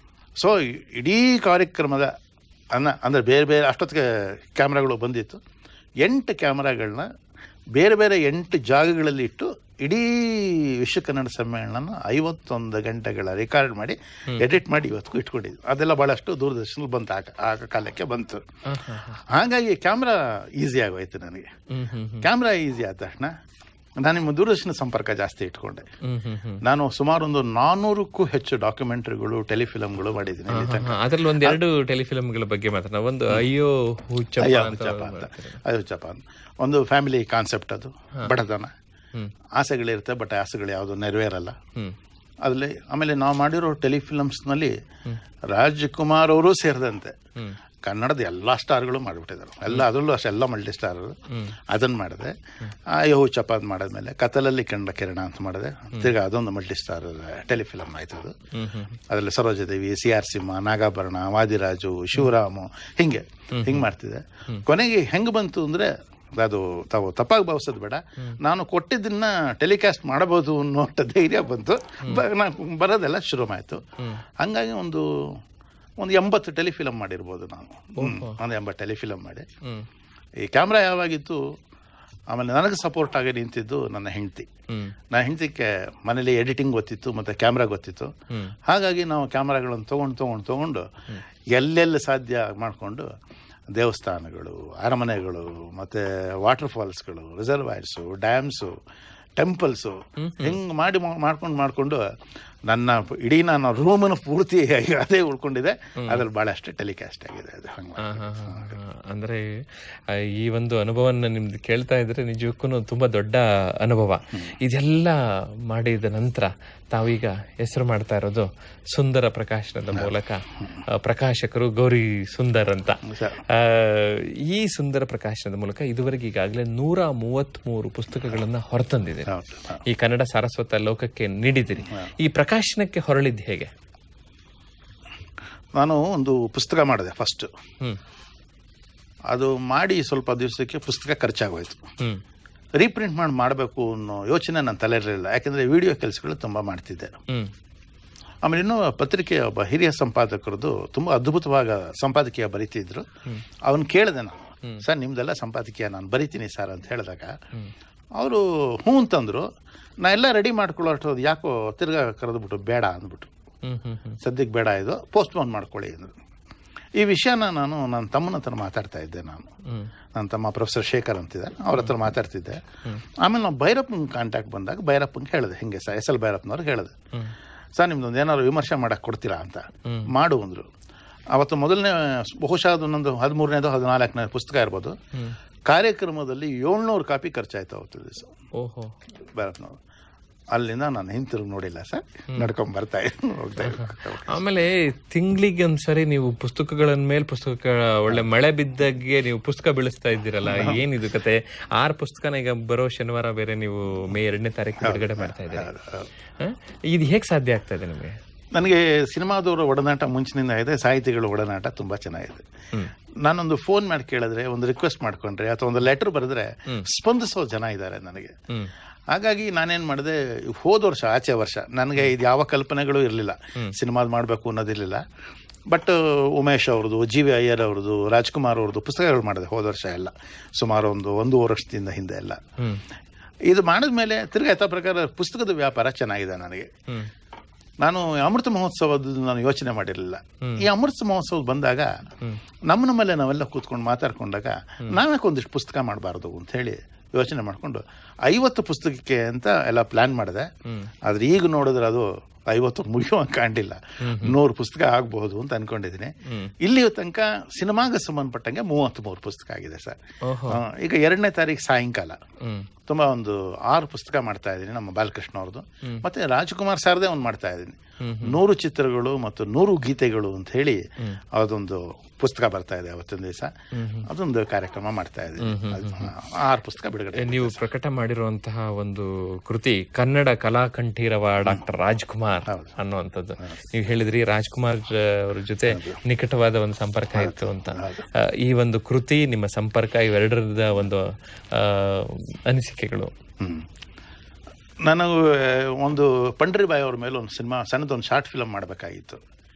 S2: ಸೊ ಇಡೀ ಕಾರ್ಯಕ್ರಮದ ಅನ್ನ ಅಂದರೆ ಬೇರೆ ಬೇರೆ ಅಷ್ಟೊತ್ತಿಗೆ ಕ್ಯಾಮ್ರಾಗಳು ಬಂದಿತ್ತು ಎಂಟು ಕ್ಯಾಮ್ರಾಗಳನ್ನ ಬೇರೆ ಬೇರೆ ಎಂಟು ಜಾಗಗಳಲ್ಲಿ ಇಟ್ಟು ಇಡೀ ವಿಶ್ವ ಕನ್ನಡ ಸಮ್ಮೇಳನ ಐವತ್ತೊಂದು ಗಂಟೆಗಳ ರೆಕಾರ್ಡ್ ಮಾಡಿ ಎಡಿಟ್ ಮಾಡಿ ಇವತ್ತಿಗೂ ಇಟ್ಕೊಂಡಿದ್ವಿ ಅದೆಲ್ಲ ಭಾಳಷ್ಟು ದೂರದರ್ಶನದಲ್ಲಿ ಬಂತು ಆಗ ಆಗ ಕಾಲಕ್ಕೆ ಬಂತು
S1: ಹಾ, ಹಾ, ಹಾ.
S2: ಹಾಗಾಗಿ ಕ್ಯಾಮ್ರಾ ಈಸಿ ಆಗೋಯ್ತು ನನಗೆ
S1: ಹ್ಮ್ ಹ್ಮ್ ಹ್ಮ್
S2: ಕ್ಯಾಮ್ರಾ ಈಸಿ ಆದ ತಕ್ಷಣ ನಾನು ನಿಮ್ಮ ದೂರದರ್ಶನ ಸಂಪರ್ಕ ಜಾಸ್ತಿ ಇಟ್ಕೊಂಡೆ
S1: ಹ್ಮ್ ಹ್ಮ್ ಹ್ಮ್
S2: ನಾನು ಸುಮಾರು ಒಂದು ನಾನ್ನೂರಕ್ಕೂ ಹೆಚ್ಚು ಡಾಕ್ಯುಮೆಂಟ್ರಿಗಳು ಟೆಲಿಫಿಲಮ್ಗಳು ಮಾಡಿದ್ದೀನಿ ಇಲ್ಲಿ ತನಕ.
S1: ಅದ್ರಲ್ಲಿ ಒಂದೆರಡು ಟೆಲಿಫಿಲಮ್ಗಳ ಬಗ್ಗೆ ಮಾತ್ರ ಒಂದು ಅಯ್ಯೋ ಹುಚ್ಚಪ್ಪ
S2: ಅಯ್ಯೋ
S1: ಅಂತ
S2: ಹುಚ್ಚಪ್ಪ ಅಂತ ಅದು ಹುಚ್ಚಪ್ಪ ಅಂತ ಒಂದು ಫ್ಯಾಮಿಲಿ ಕಾನ್ಸೆಪ್ಟ್ ಅದು ಬಡತನ
S1: ಹ್ಮ್
S2: ಆಸೆಗಳಿರುತ್ತೆ ಬಟ್ ಆಸೆಗಳು ಯಾವುದು ನೆರವೇರಲ್ಲ
S1: ಹ್ಮ್
S2: ಅದರಲ್ಲಿ ಆಮೇಲೆ ನಾವು ಮಾಡಿರೋ ಟೆಲಿಫಿಲಮ್ಸ್ನಲ್ಲಿ ರಾಜ್ಕುಮಾರ್ ಅವರು ಸೇರಿದಂತೆ
S1: ಹ್ಮ್
S2: ಕನ್ನಡದ ಎಲ್ಲ ಸ್ಟಾರ್ಗಳು ಮಾಡಿಬಿಟ್ಟಿದ್ದಾರೆ ಎಲ್ಲ ಅದರಲ್ಲೂ ಅಷ್ಟೇ ಎಲ್ಲ ಮಲ್ಟಿ ಸ್ಟಾರ್ ಅದನ್ನು ಮಾಡಿದೆ ಅಯ್ಯೋ ಚಪಾತ್ ಮಾಡಿದ್ಮೇಲೆ ಕತ್ತಲಲ್ಲಿ ಕಂಡ ಕಿರಣ ಅಂತ ಮಾಡಿದೆ ತಿರ್ಗಾ ಅದೊಂದು ಮಲ್ಟಿ ಸ್ಟಾರ್ ಟೆಲಿಫಿಲಮ್ ಆಯ್ತು ಅದು
S1: ಹ್ಮ್ ಹ್ಮ್
S2: ಅದರಲ್ಲಿ ಸರೋಜದೇವಿ ಸಿ ಆರ್ ಸಿಂಹ ನಾಗಾಭರಣ ವಾದಿರಾಜು ಶಿವರಾಮು ಹಿಂಗೆ ಹಿಂಗೆ ಮಾಡ್ತಿದ್ದೆ ಕೊನೆಗೆ ಹೆಂಗೆ ಬಂತು ಅಂದರೆ ಅದು ತಾವು ತಪ್ಪಾಗಿ ಭಾವಿಸೋದು ಬೇಡ ನಾನು ಕೊಟ್ಟಿದ್ದನ್ನ ಟೆಲಿಕಾಸ್ಟ್ ಮಾಡಬಹುದು ಅನ್ನೋ ಧೈರ್ಯ ಬಂತು ಬ- ನಾನು ಬರೋದೆಲ್ಲ ಶುರು ಆಯಿತು ಹಂಗಾಗಿ ಒಂದು ಒಂದು ಎಂಬತ್ತು ಟೆಲಿಫಿಲಮ್ ಮಾಡಿರ್ಬೋದು ನಾನು ಹ್ಮ್. ಒಂದು ಎಂಬತ್ತು ಟೆಲಿಫಿಲಮ್ ಮಾಡಿ
S1: ಹ್ಮ್
S2: ಈ ಕ್ಯಾಮ್ರಾ ಯಾವಾಗಿತ್ತು ಆಮೇಲೆ ನನಗೆ ಸಪೋರ್ಟ್ ಆಗಿ ನಿಂತಿದ್ದು ನನ್ನ ಹೆಂಡತಿ
S1: ಹ್ಮ್
S2: ನನ್ನ ಹೆಂಡತಿಗೆ ಮನೇಲಿ ಎಡಿಟಿಂಗ್ ಗೊತ್ತಿತ್ತು ಮತ್ತು ಕ್ಯಾಮ್ರಾ ಗೊತ್ತಿತ್ತು
S1: ಹ್ಮ್
S2: ಹಾಗಾಗಿ ನಾವು ಕ್ಯಾಮ್ರಾಗಳನ್ನು ತೊಗೊಂಡು ತೊಗೊಂಡು ತೊಗೊಂಡು ಎಲ್ಲೆಲ್ಲಿ ಸಾಧ್ಯ ಮಾಡಿಕೊಂಡು ದೇವಸ್ಥಾನಗಳು ಅರಮನೆಗಳು ಮತ್ತು ವಾಟರ್ ಫಾಲ್ಸ್ಗಳು ರಿಸರ್ವಾಯರ್ಸು ಡ್ಯಾಮ್ಸು ಟೆಂಪಲ್ಸು ಹಿಂಗೆ ಮಾಡಿ ಮಾಡ್ಕೊಂಡು ಮಾಡಿಕೊಂಡು ನನ್ನ ಇಡೀ ನನ್ನ ರೂಮನ್ನು ಪೂರ್ತಿ ಅದೇ ಉಳ್ಕೊಂಡಿದೆ ಅದ್ರಲ್ಲಿ ಭಾಳಷ್ಟು ಟೆಲಿಕಾಸ್ಟ್ ಆಗಿದೆ ಅದು ಹಂಗೆ
S1: ಹಾ, ಹಾ, ಹಾ, ಹಾ. ಅಂದ್ರೆ ಆ, ಈ ಒಂದು ಅನುಭವನ ನಿಮ್ದು ಕೇಳ್ತಾ ಇದ್ರೆ ನಿಜಕ್ಕೂ ತುಂಬಾ ದೊಡ್ಡ ಅನುಭವ ಇದೆಲ್ಲ ಮಾಡಿದ ನಂತರ ತಾವೀಗ ಹೆಸರು ಮಾಡ್ತಾ ಇರೋದು ಸುಂದರ ಪ್ರಕಾಶನದ ಮೂಲಕ ಆ, ಪ್ರಕಾಶಕರು ಗೌರಿ ಸುಂದರ್ ಅಂತ ಆ, ಈ ಸುಂದರ ಪ್ರಕಾಶನದ ಮೂಲಕ ಇದುವರೆಗೆ ಈಗಾಗಲೇ ನೂರ ಮೂವತ್ಮೂರು ಪುಸ್ತಕಗಳನ್ನ ಹೊರತಂದಿದೆ
S2: ಹೌದು
S1: ಈ ಕನ್ನಡ ಸಾರಸ್ವತ ಲೋಕಕ್ಕೆ ನೀಡಿದಿರಿ ಈ ಪ್ರಕಾಶನಕ್ಕೆ ಹೊರಳಿದ್ದು ಹೇಗೆ
S2: ನಾನು ಒಂದು ಪುಸ್ತಕ ಮಾಡಿದೆ ಫಸ್ಟ್
S1: ಹ್ಮ್
S2: ಅದು ಮಾಡಿ ಸ್ವಲ್ಪ ದಿವಸಕ್ಕೆ ಪುಸ್ತಕ ಖರ್ಚಾಗೋಯ್ತು
S1: ಹ್ಮ್
S2: ರೀಪ್ರಿಂಟ್ ಮಾಡಿ ಮಾಡಬೇಕು ಅನ್ನೋ ಯೋಚನೆ ನನ್ನ ತಲೆಯಲ್ಲಿರಲಿಲ್ಲ ಯಾಕೆಂದರೆ ವಿಡಿಯೋ ಕೆಲಸಗಳು ತುಂಬ ಮಾಡ್ತಿದ್ದೆ
S1: ಹ್ಮ್
S2: ಆಮೇಲೆ ಇನ್ನೂ ಪತ್ರಿಕೆಯ ಒಬ್ಬ ಹಿರಿಯ ಸಂಪಾದಕರದು ತುಂಬ ಅದ್ಭುತವಾಗ ಸಂಪಾದಕೀಯ ಬರೀತಿದ್ರು ಅವನು ಕೇಳಿದೆ ನಾನು ಸರ್ ನಿಮ್ದೆಲ್ಲ ಸಂಪಾದಕೀಯ ನಾನು ಬರಿತೀನಿ ಸರ್ ಅಂತ ಹೇಳಿದಾಗ ಅವರು ಹ್ಞೂ ಅಂತಂದ್ರು ನಾ ಎಲ್ಲ ರೆಡಿ ಮಾಡ್ಕೊಳ್ಳೋ ಅಷ್ಟೊಂದು ಯಾಕೋ ತಿರ್ಗಾ ಕರೆದ್ಬಿಟ್ಟು ಬೇಡ ಅಂದ್ಬಿಟ್ಟು
S1: ಹ್ಮ್ ಹ್ಮ್ ಹ್ಮ್
S2: ಸದ್ಯಕ್ಕೆ ಬೇಡ ಇದು ಪೋಸ್ಟ್ಪೋನ್ ಮಾಡ್ಕೊಳ್ಳಿ ಅಂದರು ಈ ವಿಷಯನ ನಾನು ನನ್ನ ತಮ್ಮನ ಹತ್ರ ಮಾತಾಡ್ತಾ ಇದ್ದೆ ನಾನು
S1: ಹ್ಮ್
S2: ನನ್ನ ತಮ್ಮ ಪ್ರೊಫೆಸರ್ ಶೇಖರ್ ಅಂತಿದೆ ಅವ್ರ ಹತ್ರ ಮಾತಾಡ್ತಿದ್ದೆ ಆಮೇಲೆ ನಾವು ಭೈರಪ್ಪನ ಕಾಂಟ್ಯಾಕ್ಟ್ ಬಂದಾಗ ಭೈರಪ್ಪಂಗೆ ಹೇಳಿದೆ ಹಿಂಗೆ ಸರ್ ಎಸ್ ಎಲ್ ಭೈರಪ್ಪನವ್ರಿಗೆ ಹೇಳಿದೆ
S1: ಹ್ಮ್
S2: ಸರ್ ನಿಮ್ದೊಂದು ಏನಾದ್ರು ವಿಮರ್ಶೆ ಮಾಡಕ್ಕೆ ಕೊಡ್ತೀರಾ ಅಂತ
S1: ಹ್ಮ್.
S2: ಮಾಡು ಅಂದರು ಅವತ್ತು ಮೊದಲನೇ ಬಹುಶಃ ಅದು ನಂದು ಹದಿಮೂರನೇದು ಹದಿನಾಲ್ಕನೇ ಪುಸ್ತಕ ಇರ್ಬೋದು
S1: ಹ್ಮ್
S2: ಕಾರ್ಯಕ್ರಮದಲ್ಲಿ ಏಳ್ನೂರು ಕಾಪಿ ಖರ್ಚಾಯ್ತು ಅವತ್ತು ದಿವಸ
S1: ಓಹೋ
S2: ಭೈರಪ್ಪನವರು ಅಲ್ಲಿಂದ ನಾನು ಹಿಂತಿರುಗಿ ನೋಡಿಲ್ಲ ಸರ್ ನಡ್ಕೊಂಡ್ ಬರ್ತಾ ಇದ್ದೀನಿ ಹೋಗ್ತಾ ಇದ್ದೀನಿ.
S1: ಆಮೇಲೆ ತಿಂಗಳಿಗೆ ಒಂದ್ಸರಿ ನೀವು ಪುಸ್ತಕಗಳ ಮೇಲೆ ಪುಸ್ತಕ ಒಳ್ಳೆ ಮಳೆ ಬಿದ್ದಾಗೆ ನೀವು ಪುಸ್ತಕ ಬೆಳೆಸ್ತಾ ಇದ್ದೀರಲ್ಲ ಏನಿದು ಕತೆ ಆರ್ ಪುಸ್ತಕನ ಈಗ ಬರೋ ಶನಿವಾರ ಬೇರೆ ನೀವು ಮೇ ಎರಡನೇ ತಾರೀಕು ಬಿಡುಗಡೆ ಮಾಡ್ತಾ ಇದ್ದೀರಿ ಹ? ಇದು ಹೇಗ್ ಸಾಧ್ಯ ಆಗ್ತಾ ಇದೆ ನಿಮಗೆ
S2: ನನಗೆ ಸಿನಿಮಾದವರ ಒಡನಾಟ ಮುಂಚಿನಿಂದ ಇದೆ ಸಾಹಿತಿಗಳ ಒಡನಾಟ ತುಂಬಾ ಚೆನ್ನಾಗಿದೆ
S1: ಹ್ಮ್
S2: ನಾನೊಂದು ಫೋನ್ ಮಾಡಿ ಕೇಳಿದ್ರೆ ಒಂದು ರಿಕ್ವೆಸ್ಟ್ ಮಾಡ್ಕೊಂಡ್ರೆ ಅಥವಾ ಒಂದು ಲೆಟರ್ ಬರೆದ್ರೆ ಸ್ಪಂದಿಸೋ ಜನ ಇದ್ದಾರೆ ನನಗೆ
S1: ಹ್ಮ್
S2: ಹಾಗಾಗಿ ನಾನೇನ್ ಮಾಡಿದೆ ಹೋದ ವರ್ಷ ಆಚೆ ವರ್ಷ ನನಗೆ ಇದು ಯಾವ ಕಲ್ಪನೆಗಳು ಇರಲಿಲ್ಲ ಸಿನಿಮಾದ ಮಾಡಬೇಕು ಅನ್ನೋದಿರಲಿಲ್ಲ ಬಟ್ ಉಮೇಶ್ ಅವ್ರದ್ದು ಜಿ ವಿ ಅಯ್ಯರ್ ಅವ್ರದ್ದು ರಾಜ್ಕುಮಾರ್ ಅವ್ರದ್ದು ಪುಸ್ತಕಗಳು ಮಾಡಿದೆ ಹೋದ ವರ್ಷ ಎಲ್ಲ ಸುಮಾರು ಒಂದು ಒಂದೂವರೆ ವರ್ಷದಿಂದ ಹಿಂದೆ ಎಲ್ಲ
S1: ಹ್ಮ್
S2: ಇದು ಮಾಡಿದ್ಮೇಲೆ ತಿರ್ಗಾ ಯಥಾ ಪ್ರಕಾರ ಪುಸ್ತಕದ ವ್ಯಾಪಾರ ಚೆನ್ನಾಗಿದೆ ನನಗೆ
S1: ಹ್ಮ್
S2: ನಾನು ಅಮೃತ ಮಹೋತ್ಸವದ ನಾನು ಯೋಚನೆ ಮಾಡಿರಲಿಲ್ಲ ಈ ಅಮೃತ ಮಹೋತ್ಸವ ಬಂದಾಗ
S1: ಹ್ಮ್.
S2: ನಮ್ಮ ನಮ್ಮಲ್ಲೇ ನಾವೆಲ್ಲ ಕೂತ್ಕೊಂಡು ಮಾತಾಡ್ಕೊಂಡಾಗ ನಾವ್ಯಾಕೆ ಒಂದಿಷ್ಟು ಪುಸ್ತಕ ಮಾಡಬಾರ್ದು ಅಂತ ಹೇಳಿ ಯೋಚನೆ ಮಾಡಿಕೊಂಡು ಐವತ್ತು ಪುಸ್ತಕಕ್ಕೆ ಅಂತ ಎಲ್ಲ ಪ್ಲಾನ್ ಮಾಡಿದೆ
S1: ಹ್ಮ್.
S2: ಆದ್ರೆ ಈಗ ನೋಡಿದ್ರೆ ಅದು ಐವತ್ತು ಮುಗಿಯುವಂಗೆ ಕಾಣಿಲ್ಲ ನೂರು ಪುಸ್ತಕ ಆಗಬಹುದು ಅಂತ ಅನ್ಕೊಂಡಿದ್ದೀನಿ
S1: ಹ್ಮ್.
S2: ಇಲ್ಲಿ ತನಕ ಸಿನಿಮಾಗೆ ಸಂಬಂಧಪಟ್ಟಂಗೆ ಮೂವತ್ತ್ ಮೂರು ಪುಸ್ತಕ ಆಗಿದೆ ಸರ್
S1: ಓಹೋ
S2: ಆ, ಈಗ ಎರಡನೇ ತಾರೀಕು ಸಾಯಂಕಾಲ
S1: ಹ್ಮ್
S2: ತುಂಬಾ ಒಂದು ಆರು ಪುಸ್ತಕ ಮಾಡ್ತಾ ಇದ್ದೀನಿ ನಮ್ಮ ಬಾಲಕೃಷ್ಣ ಅವ್ರದ್ದು ಮತ್ತೆ ರಾಜಕುಮಾರ್ ಸರ್ದೇ ಒಂದು ಮಾಡ್ತಾ ಇದ್ದೀನಿ ನೂರು ಚಿತ್ರಗಳು ಮತ್ತು ನೂರು ಗೀತೆಗಳು ಅಂತ ಹೇಳಿ ಅದೊಂದು ಪುಸ್ತಕ ಬರ್ತಾ ಇದೆ ಅವತ್ತಿನ ದಿವಸ ಅದೊಂದು ಕಾರ್ಯಕ್ರಮ ಮಾಡ್ತಾ ಇದ್ದೀನಿ ಅದು ಆರು ಪುಸ್ತಕ ಬಿಡುಗಡೆ
S1: ನೀವು ಪ್ರಕಟ ಮಾಡಿರುವಂತಹ ಒಂದು ಕೃತಿ ಕನ್ನಡ ಕಲಾಕಂಠೀರವ ಡಾಕ್ಟರ್ ರಾಜ್ಕುಮಾರ್ ಅನ್ನುವಂಥದ್ದು ನೀವು ಹೇಳಿದ್ರಿ ರಾಜ್ಕುಮಾರ್ ಆ, ಅವ್ರ ಜೊತೆ ನಿಕಟವಾದ ಒಂದು ಸಂಪರ್ಕ ಇತ್ತು ಅಂತ ಆ, ಈ ಒಂದು ಕೃತಿ ನಿಮ್ಮ ಸಂಪರ್ಕ ಇವೆರಡರದ ಒಂದು ಆ, ಅನಿಸಿಕೆಗಳು
S2: ಹ್ಮ್. ನನಗೆ ಒಂದು ಪಂಡ್ರಿಬಾಯಿ ಅವ್ರ ಮೇಲೆ ಒಂದು ಸಿನಿಮಾ ಸಣ್ಣದೊಂದು ಶಾರ್ಟ್ ಫಿಲಮ್ ಮಾಡಬೇಕಾಗಿತ್ತು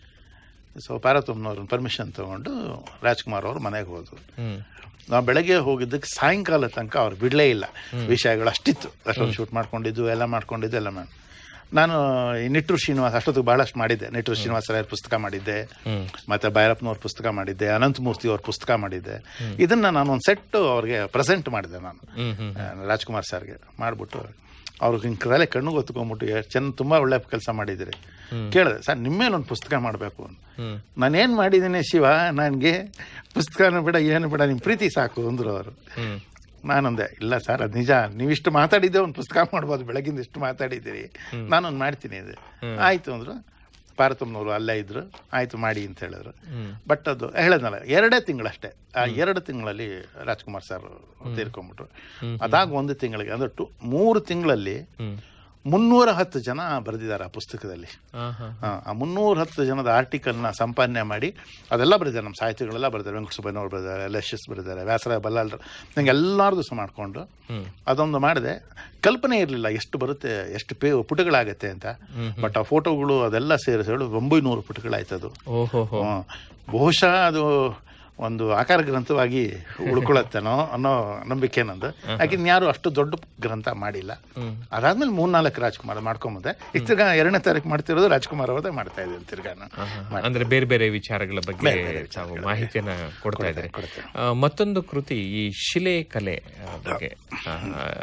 S2: ಸೊ ಪಾರ್ವತಮ್ಮನವ್ರ ಪರ್ಮಿಷನ್ ತಗೊಂಡು ರಾಜ್ಕುಮಾರ್ ಅವ್ರ ಮನೆಗೆ ಹೋದ್ರು
S1: ಹ್ಮ್
S2: ನಾವು ಬೆಳಗ್ಗೆ ಹೋಗಿದ್ದಕ್ಕೆ ಸಾಯಂಕಾಲ ತನಕ ಅವ್ರು ಬಿಡಲೇ ಇಲ್ಲ ವಿಷಯಗಳು ಅಷ್ಟಿತ್ತು ಅಷ್ಟೊಂದು ಶೂಟ್ ಮಾಡ್ಕೊಂಡಿದ್ದು ಎಲ್ಲ ಮಾಡ್ಕೊಂಡಿದ್ದು ಎಲ್ಲ ಮಾಡಿ ನಾನು ಈ ನಿಟ್ಟೂರು ಶ್ರೀನಿವಾಸ್ ಅಷ್ಟೊತ್ತಿಗೆ ಬಹಳಷ್ಟು ಮಾಡಿದ್ದೆ ನಿಟ್ಟೂರು ಶ್ರೀನಿವಾಸ ರಾಯರ್ ಪುಸ್ತಕ ಮಾಡಿದ್ದೆ
S1: ಹ್ಮ್
S2: ಮತ್ತೆ ಭೈರಪ್ಪನವ್ರ ಪುಸ್ತಕ ಮಾಡಿದ್ದೆ ಅನಂತಮೂರ್ತಿ ಅವ್ರ ಪುಸ್ತಕ ಮಾಡಿದ್ದೆ ಇದನ್ನ ನಾನು ಒಂದು ಸೆಟ್ ಅವ್ರಿಗೆ ಪ್ರೆಸೆಂಟ್ ಮಾಡಿದೆ ನಾನು
S1: ಹ್ಮ್ ಹ್ಮ್
S2: ಆ, ರಾಜ್ಕುಮಾರ್ ಸರ್ಗೆ ಮಾಡ್ಬಿಟ್ಟು ಅವ್ರಿಗೆ ಹಿಂಗೆ ಕಲೆ ಕಣ್ಣು ಗೊತ್ಕೊಂಡ್ಬಿಟ್ಟು ಚೆನ್ನ ತುಂಬಾ ಒಳ್ಳೆ ಕೆಲಸ ಮಾಡಿದಿರಿ ಕೇಳಿದೆ ಸರ್ ನಿಮ್ಮೇಲೆ ಒಂದು ಪುಸ್ತಕ ಮಾಡಬೇಕು ಅಂತ
S1: ಹ್ಮ್
S2: ನಾನೇನು ಮಾಡಿದ್ದೀನಿ ಶಿವ ನನಗೆ ಪುಸ್ತಕನೂ ಬೇಡ ಏನು ಬೇಡ ನಿಮ್ಮ ಪ್ರೀತಿ ಸಾಕು ಅಂದ್ರು ಅವರು
S1: ಹ್ಮ್
S2: ನಾನಂದೆ ಇಲ್ಲ ಸರ್ ಅದು ನಿಜ ನೀವಿಷ್ಟು ಮಾತಾಡಿದ್ದೆ ಒಂದು ಪುಸ್ತಕ ಮಾಡ್ಬೋದು ಬೆಳಗಿಂದ ಇಷ್ಟು ಮಾತಾಡಿದ್ದೀರಿ ನಾನೊಂದು ಮಾಡ್ತೀನಿ ಇದು ಆಯ್ತು ಅಂದ್ರು ಪಾರ್ವತಮ್ಮನವರು ಅಲ್ಲೇ ಇದ್ರು ಆಯ್ತು ಮಾಡಿ ಅಂತ ಹೇಳಿದ್ರು
S1: ಹ್ಮ್
S2: ಬಟ್ ಅದು ಹೇಳಿದ್ನಲ್ಲ ಎರಡೇ ತಿಂಗಳಷ್ಟೇ ಆ ಎರಡು ತಿಂಗಳಲ್ಲಿ ರಾಜ್ಕುಮಾರ್ ಸರ್ ತೀರ್ಕೊಂಡ್ಬಿಟ್ರು ಅದಾಗ ಒಂದು ತಿಂಗಳಿಗೆ ಅಂದ್ರೆ ಟು ಮೂರು ತಿಂಗಳಲ್ಲಿ
S1: ಹ್ಮ್
S2: ಮುನ್ನೂರ ಹತ್ತು ಜನ ಬರೆದಿದ್ದಾರೆ ಆ ಪುಸ್ತಕದಲ್ಲಿ
S1: ಹಾ ಹಾ
S2: ಆ, ಆ ಮುನ್ನೂರ ಹತ್ತು ಜನದ ಆರ್ಟಿಕಲ್ನ ಸಂಪಾದನೆ ಮಾಡಿ ಅದೆಲ್ಲ ಬರೆದಿದ್ದಾರೆ ನಮ್ಮ ಸಾಹಿತಿಗಳೆಲ್ಲ ಬರೆದಿದ್ದಾರೆ ವೆಂಕಟ ಸುಬ್ಬಯ್ಯನವ್ರು ಬರೆದಿದ್ದಾರೆ ಲೆಶಸ್ ಬರೆದಿದ್ದಾರೆ ವ್ಯಾಸರಾಯ ಬಲ್ಲಾಳರು ನಂಗೆ ಎಲ್ಲಾರ್ದು ಸಹ ಮಾಡಿಕೊಂಡು
S1: ಹ್ಮ್
S2: ಅದೊಂದು ಮಾಡಿದೆ ಕಲ್ಪನೆ ಇರಲಿಲ್ಲ ಎಷ್ಟು ಬರುತ್ತೆ ಎಷ್ಟು ಪೇ ಪುಟಗಳಾಗತ್ತೆ ಅಂತ ಬಟ್ ಆ ಫೋಟೋಗಳು ಅದೆಲ್ಲ ಸೇರಿಸಿ ಹೇಳು ಒಂಬೈನೂರು ಪುಟಗಳಾಯ್ತು ಅದು
S1: ಓಹೋ ಹೋ
S2: ಹ್ಮ್. ಬಹುಶಃ ಅದು ಒಂದು ಆಕಾರ ಗ್ರಂಥವಾಗಿ ಉಳ್ಕೊಳತ್ತೇನೋ ಅನ್ನೋ ನಂಬಿಕೆ ನಂದು ಯಾಕೆ ಯಾರು ಅಷ್ಟು ದೊಡ್ಡ ಗ್ರಂಥ ಮಾಡಿಲ್ಲ
S1: ಹ್ಮ್
S2: ಅದಾದ್ಮೇಲೆ ಮೂರ್ನಾಲ್ಕು ರಾಜ್ಕುಮಾರ್ ಮಾಡ್ಕೊಂಬಂದೆ ಈಗ ತಿರ್ಗಾ ಎರಡನೇ ತಾರೀಕು ಮಾಡ್ತಿರೋದು ರಾಜ್ಕುಮಾರ್ ಅವರದೇ ಮಾಡ್ತಾ ಇದ್ದೀನಿ ತಿರ್ಗಾ ನಾನು
S1: ಆಹಾ. ಅಂದ್ರೆ ಬೇರೆ ಬೇರೆ ವಿಚಾರಗಳ ಬಗ್ಗೆ ತಾವು ಮಾಹಿತಿಯನ್ನ ಕೊಡ್ತಾ ಇದ್ದಾರೆ
S2: ಕೊಡ್ತೇನೆ.
S1: ಆ, ಮತ್ತೊಂದು ಕೃತಿ ಈ ಶಿಲೆ ಕಲೆ ಆ, ಬಗ್ಗೆ ಆ,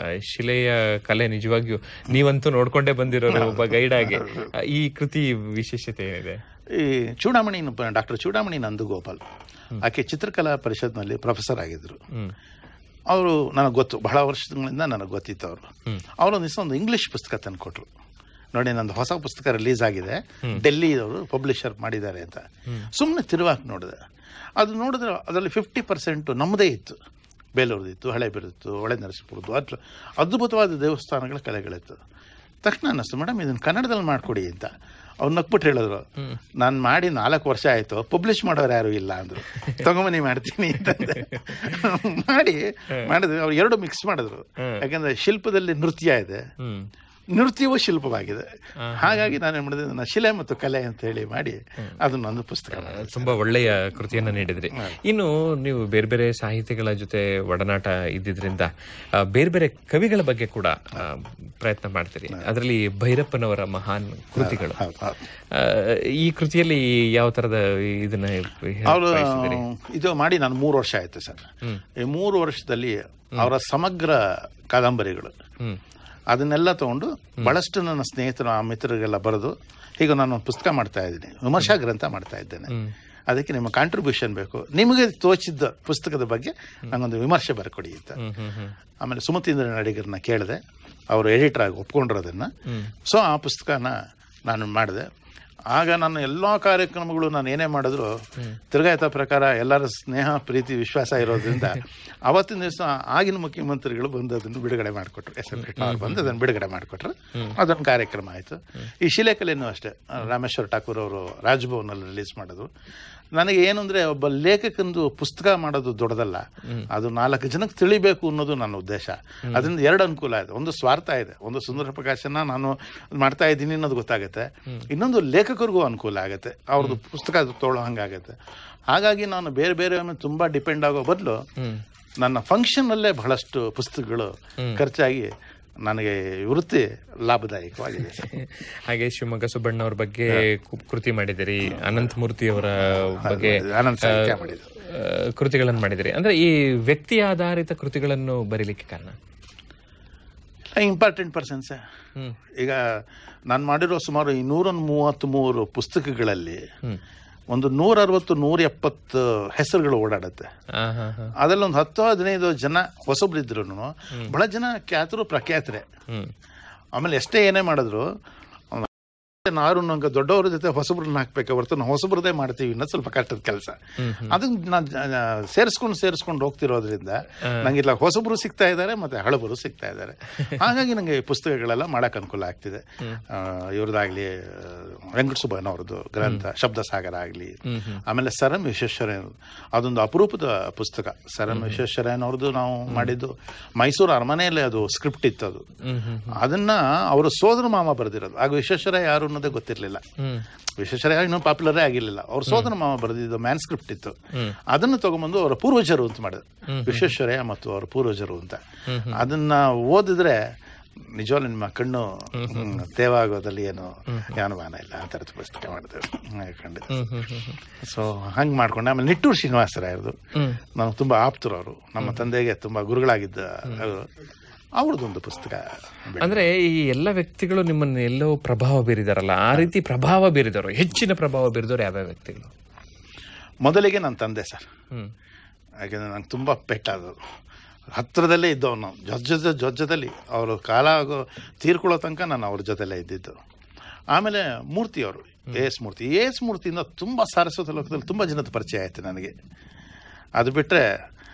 S1: ಶಿಲೆಯ ಕಲೆ ನಿಜವಾಗಿಯೂ ನೀವಂತೂ ನೋಡ್ಕೊಂಡೇ ಬಂದಿರೋರು ಒಬ್ಬ ಗೈಡ್ ಆಗಿ ಆ, ಈ ಕೃತಿ ವಿಶೇಷತೆ ಏನಿದೆ
S2: ಈ ಚೂಡಾಮಣಿ ಡಾಕ್ಟರ್ ಚೂಡಾಮಣಿ ನಂದಗೋಪಾಲ್ ಆಕೆ ಚಿತ್ರಕಲಾ ಪರಿಷತ್ನಲ್ಲಿ ಪ್ರೊಫೆಸರ್ ಆಗಿದ್ರು
S1: ಹ್ಮ್
S2: ಅವರು ನನಗೆ ಗೊತ್ತು ಬಹಳ ವರ್ಷಗಳಿಂದ ನನಗೆ ಗೊತ್ತಿತ್ತು ಅವರು
S1: ಹ್ಮ್.
S2: ಅವರೊಂದು ದಿವಸ ಒಂದು ಇಂಗ್ಲಿಷ್ ಪುಸ್ತಕ ತಂದುಕೊಟ್ರು ನೋಡಿ ನಂದು ಹೊಸ ಪುಸ್ತಕ ರಿಲೀಸ್ ಆಗಿದೆ ಡೆಲ್ಲಿದವರು ಪಬ್ಲಿಷರ್ ಮಾಡಿದ್ದಾರೆ ಅಂತ ಸುಮ್ಮನೆ ತಿರುವಾಕ್ ನೋಡಿದೆ ಅದು ನೋಡಿದ್ರೆ ಅದರಲ್ಲಿ ಫಿಫ್ಟಿ ಪರ್ಸೆಂಟು ನಮ್ಮದೇ ಇತ್ತು ಬೇಲೂರ್ದಿತ್ತು ಹಳೆಬೀರಿತ್ತು ಹೊಳೆ ನರಸೀಪುರದ್ದು ಅದ್ರ ಅದ್ಭುತವಾದ ದೇವಸ್ಥಾನಗಳ ಕಲೆಗಳಿತ್ತು ತಕ್ಷಣ ಅನ್ನಿಸ್ತು ಮೇಡಮ್ ಇದನ್ನು ಕನ್ನಡದಲ್ಲಿ ಮಾಡಿಕೊಡಿ ಅಂತ ಅವ್ರು ನಕ್ಬಿಟ್ಟು ಹೇಳಿದ್ರು ನಾನು ಮಾಡಿ ನಾಲ್ಕು ವರ್ಷ ಆಯ್ತು ಪಬ್ಲಿಷ್ ಮಾಡೋರು ಯಾರು ಇಲ್ಲ ಅಂದ್ರು ತಗೊಂಬನಿ ಮಾಡ್ತೀನಿ ಅಂತಂದೆ ಮಾಡಿ ಮಾಡಿದ್ವಿ ಅವ್ರು ಎರಡು ಮಿಕ್ಸ್ ಮಾಡಿದ್ರು ಯಾಕಂದ್ರೆ ಶಿಲ್ಪದಲ್ಲಿ ನೃತ್ಯ ಇದೆ
S1: ಹ್ಮ್
S2: ನೃತ್ಯವೂ ಶಿಲ್ಪವಾಗಿದೆ ಹಾಗಾಗಿ ನಾನು ಏನ್ ಮಾಡಿದೆ ನನ್ನ ಶಿಲೆ ಮತ್ತು ಕಲೆ ಅಂತ ಹೇಳಿ ಮಾಡಿ ಅದನ್ನೊಂದು ಪುಸ್ತಕ ಮಾಡಿದೆ.
S1: ತುಂಬಾ ಒಳ್ಳೆಯ ಕೃತಿಯನ್ನ ನೀಡಿದ್ರಿ ಇನ್ನು ನೀವು ಬೇರೆ ಬೇರೆ ಸಾಹಿತಿಗಳ ಜೊತೆ ಒಡನಾಟ ಇದ್ದಿದ್ರಿಂದ ಆ, ಬೇರೆ ಬೇರೆ ಕವಿಗಳ ಬಗ್ಗೆ ಕೂಡ ಆ, ಪ್ರಯತ್ನ ಮಾಡ್ತೀರಿ ಅದರಲ್ಲಿ ಭೈರಪ್ಪನವರ ಮಹಾನ್ ಕೃತಿಗಳು
S2: ಹೌದು ಹೌದು
S1: ಆ, ಈ ಕೃತಿಯಲ್ಲಿ ಯಾವ ತರದ ಇದನ್ನ
S2: ಅವರು
S1: ಬಯಸಿದಿರಿ?
S2: ಇದು ಮಾಡಿ ನಾನು ಮೂರು ವರ್ಷ ಆಯ್ತು ಸರ್
S1: ಹ್ಮ್.
S2: ಈ ಮೂರು ವರ್ಷದಲ್ಲಿ ಅವರ ಸಮಗ್ರ ಕಾದಂಬರಿಗಳು
S1: ಹ್ಮ್
S2: ಅದನ್ನೆಲ್ಲ ತಗೊಂಡು ಬಹಳಷ್ಟು ನನ್ನ ಸ್ನೇಹಿತರು ಆ ಮಿತ್ರರಿಗೆಲ್ಲ ಬರೆದು ಈಗ ನಾನು ಒಂದು ಪುಸ್ತಕ ಮಾಡ್ತಾ ಇದ್ದೀನಿ ವಿಮರ್ಶಾ ಗ್ರಂಥ ಮಾಡ್ತಾ ಇದ್ದೇನೆ ಅದಕ್ಕೆ ನಿಮ್ಮ ಕಾಂಟ್ರಿಬ್ಯೂಷನ್ ಬೇಕು ನಿಮಗೆ ತೋಚಿದ್ದ ಪುಸ್ತಕದ ಬಗ್ಗೆ ನಂಗೊಂದು ವಿಮರ್ಶೆ ಬರ್ಕೊಡಿ ಅಂತ
S1: ಹ್ಮ್ ಹ್ಮ್ ಹ್ಮ್
S2: ಆಮೇಲೆ ಸುಮತೀಂದ್ರ ನಡಿಗರನ್ನ ಕೇಳಿದೆ ಅವರು ಎಡಿಟರ್ ಆಗಿ ಒಪ್ಕೊಂಡ್ರು ಅದನ್ನ
S1: ಹ್ಮ್.
S2: ಸೊ ಆ ಪುಸ್ತಕನ ನಾನು ಮಾಡಿದೆ ಆಗ ನನ್ನ ಎಲ್ಲ ಕಾರ್ಯಕ್ರಮಗಳು ನಾನು ಏನೇ ಮಾಡಿದ್ರು ತಿರ್ಗಾಯತ ಪ್ರಕಾರ ಎಲ್ಲರ ಸ್ನೇಹ ಪ್ರೀತಿ ವಿಶ್ವಾಸ ಇರೋದ್ರಿಂದ ಅವತ್ತಿನ ದಿವಸ ಆಗಿನ ಮುಖ್ಯಮಂತ್ರಿಗಳು ಬಂದು ಅದನ್ನು ಬಿಡುಗಡೆ ಮಾಡಿಕೊಟ್ರು ಎಸ್ ಎಂ ಅವ್ರು ಬಂದು ಅದನ್ನು ಬಿಡುಗಡೆ ಮಾಡಿಕೊಟ್ರು ಅದೊಂದು ಕಾರ್ಯಕ್ರಮ ಆಯಿತು ಈ ಶಿಲೆಕಲೆನೂ ಅಷ್ಟೇ ರಾಮೇಶ್ವರ ಠಾಕೂರ್ ಅವರು ರಾಜ್ಭವನಲ್ಲಿ ರಿಲೀಸ್ ಮಾಡಿದ್ರು ನನಗೆ ಏನು ಅಂದ್ರೆ ಒಬ್ಬ ಲೇಖಕಂದು ಪುಸ್ತಕ ಮಾಡೋದು ದೊಡ್ಡದಲ್ಲ ಅದು ನಾಲ್ಕು ಜನಕ್ಕೆ ತಿಳಿಬೇಕು ಅನ್ನೋದು ನನ್ನ ಉದ್ದೇಶ ಅದರಿಂದ ಎರಡು ಅನುಕೂಲ ಇದೆ ಒಂದು ಸ್ವಾರ್ಥ ಇದೆ ಒಂದು ಸುಂದರ ಪ್ರಕಾಶನ ನಾನು ಮಾಡ್ತಾ ಇದ್ದೀನಿ ಅನ್ನೋದು ಗೊತ್ತಾಗುತ್ತೆ ಇನ್ನೊಂದು ಲೇಖಕರಿಗೂ ಅನುಕೂಲ ಆಗುತ್ತೆ ಅವ್ರದ್ದು ಪುಸ್ತಕ ತೊಗೊಳ್ಳೋ ಹಂಗಾಗುತ್ತೆ ಹಾಗಾಗಿ ನಾನು ಬೇರೆ ಬೇರೆ ಮೇಲೆ ತುಂಬಾ ಡಿಪೆಂಡ್ ಆಗೋ ಬದಲು
S1: ಹ್ಮ್
S2: ನನ್ನ ಫಂಕ್ಷನ್ ಅಲ್ಲೇ ಬಹಳಷ್ಟು ಪುಸ್ತಕಗಳು ಖರ್ಚಾಗಿ ನನಗೆ ವೃತ್ತಿ ಲಾಭದಾಯಕವಾಗಿದೆ ಸರ್.
S1: ಹಾಗೆ ಶಿವಮೊಗ್ಗ ಸುಬ್ಬಣ್ಣ ಅವ್ರ ಬಗ್ಗೆ ಕು- ಕೃತಿ ಮಾಡಿದಿರಿ ಅನಂತ ಮೂರ್ತಿ ಅವರ ಬಗ್ಗೆ
S2: ಆನಂದ್ ಸಾಹಿತ್ಯ ಮಾಡಿದ್ದು
S1: ಆ, ಕೃತಿಗಳನ್ನು ಮಾಡಿದಿರಿ ಅಂದ್ರೆ ಈ ವ್ಯಕ್ತಿ ಆಧಾರಿತ ಕೃತಿಗಳನ್ನು ಬರೀಲಿಕ್ಕೆ ಕಾರಣ
S2: ಇಂಪಾರ್ಟೆಂಟ್ ಪರ್ಸನ್ಸ್
S1: ಹ್ಮ್
S2: ಈಗ ನಾನು ಮಾಡಿರೋ ಸುಮಾರು ಈ ನೂರ ಮೂವತ್ತ್ಮೂರು ಪುಸ್ತಕಗಳಲ್ಲಿ
S1: ಹ್ಮ್
S2: ಒಂದು ನೂರ ಅರವತ್ತು ನೂರ ಎಪ್ಪತ್ತು ಹೆಸರುಗಳು ಓಡಾಡುತ್ತೆ
S1: ಆ, ಹಾ ಹಾ
S2: ಅದರಲ್ಲಿ ಒಂದು ಹತ್ತು ಹದಿನೈದು ಜನ ಹೊಸಬ್ರಿದ್ರು ಬಹಳ ಜನ ಖ್ಯಾತರು ಪ್ರಖ್ಯಾತರೆ
S1: ಹ್ಮ್
S2: ಆಮೇಲೆ ಎಷ್ಟೇ ಏನೇ ಮಾಡಿದ್ರು ನಾರು ನಂಗೆ ದೊಡ್ಡವ್ರ ಜೊತೆ ಹೊಸಬ್ರನ್ನ ಹಾಕ್ಬೇಕು ಹೊರತು ನಾವು ಹೊಸಬ್ರದೇ ಮಾಡ್ತೀವಿ ಅನ್ನೋದು ಸ್ವಲ್ಪ ಕಷ್ಟದ ಕೆಲಸ
S1: ಹ್ಮ್,
S2: ಅದನ್ನ ನಾನು ಸೇರಿಸ್ಕೊಂಡು ಸೇರಿಸ್ಕೊಂಡು ಹೋಗ್ತಿರೋದ್ರಿಂದ ನಂಗೆ ಇಲ್ಲ ಹೊಸಬ್ರು ಸಿಗ್ತಾ ಇದ್ದಾರೆ ಮತ್ತೆ ಹಳಬರು ಸಿಗ್ತಾ ಇದ್ದಾರೆ ಹಾಗಾಗಿ ನಂಗೆ ಈ ಪುಸ್ತಕಗಳೆಲ್ಲ ಮಾಡಕ್ ಅನುಕೂಲ ಆಗ್ತಿದೆ ಆ, ಇವ್ರದ್ದಾಗ್ಲಿ ಆ, ವೆಂಕಟ ಸುಬ್ಬಯ್ಯನವ್ರದ್ದು ಗ್ರಂಥ ಶಬ್ದ ಸಾಗರ ಆಗ್ಲಿ
S1: ಹ್ಮ್, ಹ್ಮ್.
S2: ಆಮೇಲೆ ಸರ್ ಎಂ ವಿಶ್ವೇಶ್ವರಯ್ಯ ಅದೊಂದು ಅಪರೂಪದ ಪುಸ್ತಕ ಸರ್ ಎಂ ವಿಶ್ವೇಶ್ವರಯ್ಯನವ್ರದ್ದು ನಾವು ಮಾಡಿದ್ದು ಮೈಸೂರು ಅರಮನೆಯಲ್ಲೇ ಅದು ಸ್ಕ್ರಿಪ್ಟ್ ಇತ್ತು ಅದು
S1: ಹ್ಮ್ ಹ್ಮ್
S2: ಅದನ್ನ ಅವರ ಸೋದರ ಮಾಮ ಬರೆದಿರೋದು ಆಗ ವಿಶ್ವೇಶ್ವರಯ್ಯ ಯಾರು ಅನ್ನೋದೇ ಗೊತ್ತಿರಲಿಲ್ಲ
S1: ಹ್ಮ್
S2: ವಿಶ್ವೇಶ್ವರಯ್ಯ ಇನ್ನೂ ಪಾಪ್ಯುಲರೇ ಆಗಿರಲಿಲ್ಲ ಅವ್ರ ಸೋದರ ಮಾಮ ಬರೆದಿದ್ದು ಮ್ಯಾನ್ ಸ್ಕ್ರಿಪ್ಟ್ ಇತ್ತು
S1: ಹ್ಮ್.
S2: ಅದನ್ನು ತಗೊಂಬಂದು ಅವರ ಪೂರ್ವಜರು ಅಂತ ಮಾಡಿದ್ರು ವಿಶ್ವೇಶ್ವರಯ್ಯ ಮತ್ತು ಅವರ ಪೂರ್ವಜರು ಅಂತ ಅದನ್ನ ಓದಿದ್ರೆ ನಿಜವಾಗ್ಲೂ ನಿಮ್ಮ ಕಣ್ಣು ಹ್ಮ್, ತೇವಾಗೋದಲ್ಲಿ ಏನು ಅನುಮಾನ ಇಲ್ಲ ಆ ಥರದ ಪುಸ್ತಕ ಮಾಡಿದ್ರು ಹಾಗೆ ಖಂಡಿತ
S1: ಹ್ಮ್ ಹ್ಮ್ ಹ್ಮ್ ಹ್ಮ್
S2: ಸೊ ಹಂಗೆ ಮಾಡ್ಕೊಂಡೆ ಆಮೇಲೆ ನಿಟ್ಟೂರು ಶ್ರೀನಿವಾಸರಾಯರದು
S1: ಹ್ಮ್
S2: ನಾವು ತುಂಬಾ ಆಪ್ತರು ಅವರು ನಮ್ಮ ತಂದೆಗೆ ತುಂಬಾ ಗುರುಗಳಾಗಿದ್ದ ಅವರು ಅವ್ರದ್ದೊಂದು ಪುಸ್ತಕ ಬೆಳೆ-
S1: ಅಂದ್ರೆ ಈ ಎಲ್ಲ ವ್ಯಕ್ತಿಗಳು ನಿಮ್ಮನ್ನ ಎಲ್ಲೋ ಪ್ರಭಾವ ಬೀರಿದಾರಲ್ಲ ಆ ರೀತಿ ಪ್ರಭಾವ ಬೀರಿದವರು ಹೆಚ್ಚಿನ ಪ್ರಭಾವ ಬೀರಿದವರು ಯಾವ್ಯಾವ ವ್ಯಕ್ತಿಗಳು
S2: ಮೊದಲಿಗೆ ನನ್ನ ತಂದೆ ಸರ್
S1: ಹ್ಮ್
S2: ಯಾಕೆಂದ್ರೆ ನಂಗೆ ತುಂಬ ಪೆಟ್ಟಾದದು ಹತ್ತಿರದಲ್ಲೇ ಇದ್ದವನು ಜೊತೆ ಜೊತೆ ಜೊತೆ ಜೊತೆಲಿ ಅವರು ಕಾಲ ಆಗೋ ತೀರ್ಕೊಳ್ಳೋ ತನಕ ನಾನು ಅವ್ರ ಜೊತೆಲೇ ಇದ್ದಿದ್ದು ಆಮೇಲೆ ಮೂರ್ತಿಯವರು A S Murthy A S ಮೂರ್ತಿಯಿಂದ ತುಂಬ ಸಾರಸ್ವತ ಲೋಕದಲ್ಲಿ ತುಂಬ ಜನದ ಪರಿಚಯ ಆಯಿತು ನನಗೆ ಅದು ಬಿಟ್ಟರೆ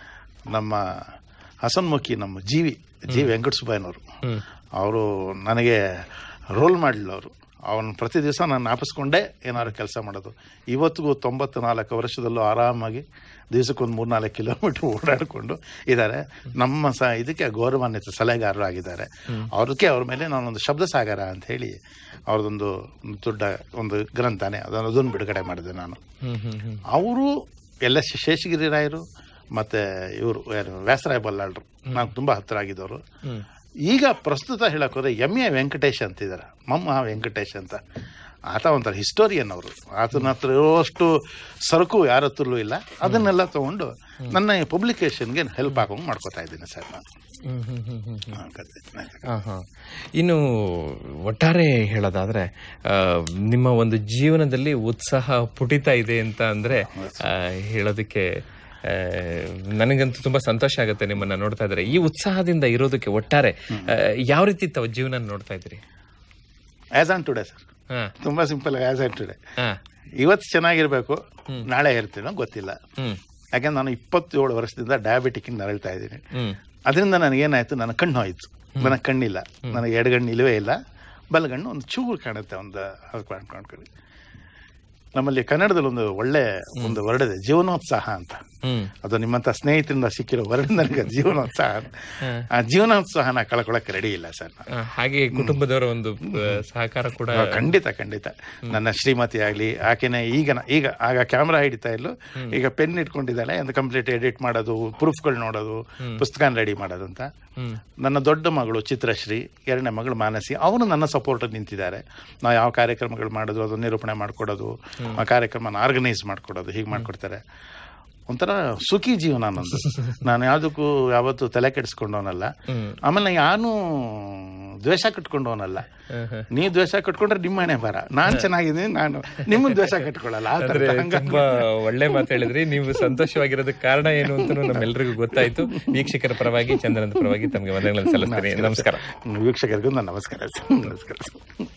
S2: ನಮ್ಮ ಹಸನ್ಮುಖಿ ನಮ್ಮ ಜೀವಿ ಜಿ ವೆಂಕಟಸುಬ್ಬಯ್ಯನವರು
S1: ಹ್ಮ್
S2: ಅವರು ನನಗೆ ರೋಲ್ ಮಾಡಲಿಲ್ಲ ಅವರು ಅವನು ಪ್ರತಿ ದಿವಸ ನಾನು ನಾಪಿಸ್ಕೊಂಡೇ ಏನಾದ್ರು ಕೆಲಸ ಮಾಡೋದು ಇವತ್ತಿಗೂ ತೊಂಬತ್ತು ನಾಲ್ಕು ವರ್ಷದಲ್ಲೂ ಆರಾಮಾಗಿ ದಿವಸಕ್ಕೊಂದು ಮೂರ್ನಾಲ್ಕು ಕಿಲೋಮೀಟರ್ ಓಡಾಡಿಕೊಂಡು ಇದ್ದಾರೆ ನಮ್ಮ ಸ ಇದಕ್ಕೆ ಗೌರವಾನ್ವಿತ ಸಲಹೆಗಾರರು ಆಗಿದ್ದಾರೆ ಅವ್ರಿಗೆ ಅವ್ರ ಮೇಲೆ ನಾನೊಂದು ಶಬ್ದ ಸಾಗರ ಅಂತ ಹೇಳಿ ಅವ್ರದ್ದೊಂದು ಒಂದು ದೊಡ್ಡ ಒಂದು ಗ್ರಂಥನೇ ಅದನ್ನು ಅದನ್ನು ಬಿಡುಗಡೆ ಮಾಡಿದೆ ನಾನು
S1: ಹ್ಮ್ ಹ್ಮ್ ಹ್ಮ್
S2: ಅವರು ಎಲ್ಲ ಶೇ- ಶೇಷಗಿರಿ ರಾಯರು ಮತ್ತೆ ಇವರು ಯಾರು ವ್ಯಾಸರಾಯ ಬಲ್ಲಾಳ್ರು ನಾನು ತುಂಬಾ ಹತ್ತಿರ ಆಗಿದ್ದವರು
S1: ಹ್ಮ್
S2: ಈಗ ಪ್ರಸ್ತುತ ಹೇಳಕ್ ಹೋದ್ರೆ ಎಂ ಎ ವೆಂಕಟೇಶ್ ಅಂತಿದ್ದಾರೆ ಮಮ್ಮ ವೆಂಕಟೇಶ್ ಅಂತ ಆತ ಒಂಥರ ಹಿಸ್ಟೋರಿಯನ್ ಅವರು ಆತನ ಹತ್ರ ಇರೋಷ್ಟು ಸರಕು ಯಾರ ಹತ್ರಲ್ಲೂ ಇಲ್ಲ ಅದನ್ನೆಲ್ಲ ತಗೊಂಡು ನನ್ನ ಈ ಪಬ್ಲಿಕೇಶನ್ಗೆ ಹೆಲ್ಪ್ ಆಗೋಂಗ್ ಮಾಡ್ಕೋತಾ ಇದ್ದೀನಿ ಸರ್ ನಾನು
S1: ಹ್ಮ್ ಹ್ಮ್ ಹ್ಮ್ ಹ್ಮ್ ಹ್ಮ್
S2: ಹಾ, ಕತೆ.
S1: ಆ, ಹಾ. ಇನ್ನು ಒಟ್ಟಾರೆ ಹೇಳೋದಾದ್ರೆ ಆ, ನಿಮ್ಮ ಒಂದು ಜೀವನದಲ್ಲಿ ಉತ್ಸಾಹ ಪುಟಿತ ಇದೆ ಅಂತ ಅಂದ್ರೆ ಆ, ಹೇಳೋದಕ್ಕೆ ಆ, ನನಗಂತೂ ತುಂಬಾ ಸಂತೋಷ ಆಗುತ್ತೆ ನಿಮ್ಮನ್ನ ನೋಡ್ತಾ ಇದ್ರೆ ಈ ಉತ್ಸಾಹದಿಂದ ಇರೋದಕ್ಕೆ ಒಟ್ಟಾರೆ ಆ, ಯಾವ ರೀತಿ ತಾವು ಜೀವನ ನೋಡ್ತಾ ಇದ್ರಿ
S2: ಆಸ್ ಆನ್ ಟುಡೇ ಸರ್
S1: ಹಾ
S2: ತುಂಬಾ ಸಿಂಪಲ್ ಆಸ್ ಆನ್ ಟುಡೇ
S1: ಹಾ
S2: ಇವತ್ತು ಚೆನ್ನಾಗಿರ್ಬೇಕು ನಾಳೆ ಇರ್ತೀನೋ ಗೊತ್ತಿಲ್ಲ
S1: ಹ್ಮ್
S2: ಯಾಕಂದ್ರೆ ನಾನು ಇಪ್ಪತ್ತೇಳು ವರ್ಷದಿಂದ ಡಯಾಬಿಟಿಕ್ ನರಳ್ತಾ ಇದ್ದೀನಿ
S1: ಹ್ಮ್
S2: ಅದರಿಂದ ನನಗೇನಾಯ್ತು ನನ್ನ ಕಣ್ಣು ಹೋಯ್ತು ನನಗೆ ಕಣ್ಣಿಲ್ಲ ನನಗೆ ಎಡಗಣ್ಣು ಇಲ್ಲವೇ ಇಲ್ಲ ಬಲಗಣ್ಣು ಒಂದು ಚೂರು ಕಾಣುತ್ತೆ ಒಂದು ಅದು ಕಾಣ್ಕೊಂಡು ನಮ್ಮಲ್ಲಿ ಕನ್ನಡದಲ್ಲಿ ಒಂದು ಒಳ್ಳೆ ಒಂದು ವರ್ಡ್ ಇದೆ ಜೀವನೋತ್ಸಾಹ ಅಂತ
S1: ಹ್ಮ್
S2: ಅದು ನಿಮ್ಮಂತ ಸ್ನೇಹಿತರಿಂದ ಸಿಕ್ಕಿರೋ ವರ್ಡ್ ನನಗೆ ಜೀವನೋತ್ಸಾಹ ಆ ಜೀವನೋತ್ಸಾಹನ ಕಳ್ಕೊಳಕ್ಕೆ ರೆಡಿ ಇಲ್ಲ ಸರ್ ನಾನು.
S1: ಆ, ಹಾಗೆ ಕುಟುಂಬದವರ ಒಂದು ಆ, ಸಹಕಾರ ಕೂಡ
S2: ಆ, ಖಂಡಿತ ಖಂಡಿತ ನನ್ನ ಶ್ರೀಮತಿ ಆಗ್ಲಿ ಆಕೆನೆ ಈಗ ನ- ಈಗ ಆಗ ಕ್ಯಾಮ್ರಾ ಹಿಡಿತಾ ಇಲ್ಲು ಈಗ ಪೆನ್ ಇಟ್ಕೊಂಡಿದ್ದಾಳೆ ಒಂದು ಕಂಪ್ಲೀಟ್ ಎಡಿಟ್ ಮಾಡೋದು ಪ್ರೂಫ್ಗಳು ನೋಡೋದು ಪುಸ್ತಕ ರೆಡಿ ಮಾಡೋದು ಅಂತ
S1: ಹ್ಮ್
S2: ನನ್ನ ದೊಡ್ಡ ಮಗಳು ಚಿತ್ರಶ್ರೀ ಎರಡನೇ ಮಗಳು ಮಾನಸಿ ಅವರು ನನ್ನ ಸಪೋರ್ಟ್ ನಿಂತಿದ್ದಾರೆ ನಾವು ಯಾವ ಕಾರ್ಯಕ್ರಮಗಳು ಮಾಡೋದು ಅದು ನಿರೂಪಣೆ ಮಾಡ್ಕೊಡೋದು ಆ ಕಾರ್ಯಕ್ರಮನ ಆರ್ಗನೈಸ್ ಮಾಡ್ಕೊಡೋದು ಹೀಗೆ ಮಾಡ್ಕೊಡ್ತಾರೆ ಒಂಥರ ಸುಖಿ ಜೀವನ ನಂದು ನಾನು ಯಾವುದಕ್ಕೂ ಯಾವತ್ತೂ ತಲೆ ಕೆಡಿಸ್ಕೊಂಡವನಲ್ಲ
S1: ಹ್ಮ್
S2: ಆಮೇಲೆ ಯಾನು ದ್ವೇಷ ಕಟ್ಕೊಂಡವನಲ್ಲ
S1: ಹ್ಮ್, ಹ್ಮ್.
S2: ನೀವು ದ್ವೇಷ ಕಟ್ಕೊಂಡ್ರೆ ನಿಮ್ಮ ಹಣೆ ಬರ ನಾನ್ ಚೆನ್ನಾಗಿದ್ದೀನಿ ನಾನು ನಿಮ್ಮ ದ್ವೇಷ ಕಟ್ಕೊಳ್ಳಲ್ಲ ಆ
S1: ಅಂದ್ರೆ
S2: ಥರ ಹಂಗಾಗಿ
S1: ತುಂಬಾ ಒಳ್ಳೆ ಮಾತು ಹೇಳಿದ್ರಿ ನೀವು ಸಂತೋಷವಾಗಿರೋದಕ್ಕೆ ಕಾರಣ ಏನು ಅಂತ ನಮ್ಮೆಲ್ಲರಿಗೂ ಗೊತ್ತಾಯ್ತು ವೀಕ್ಷಕರ ಪರವಾಗಿ ಚಂದ್ರನ ಪರವಾಗಿ ತಮಗೆ ವಂದನೆಗಳನ್ನು ಸಲ್ಲಿಸ್ತೀನಿ ನಮಸ್ಕಾರ
S2: ವೀಕ್ಷಕರಿಗೂ ನನ್ನ ನಮಸ್ಕಾರ ಸರ್. ನಮಸ್ಕಾರ ಸರ್.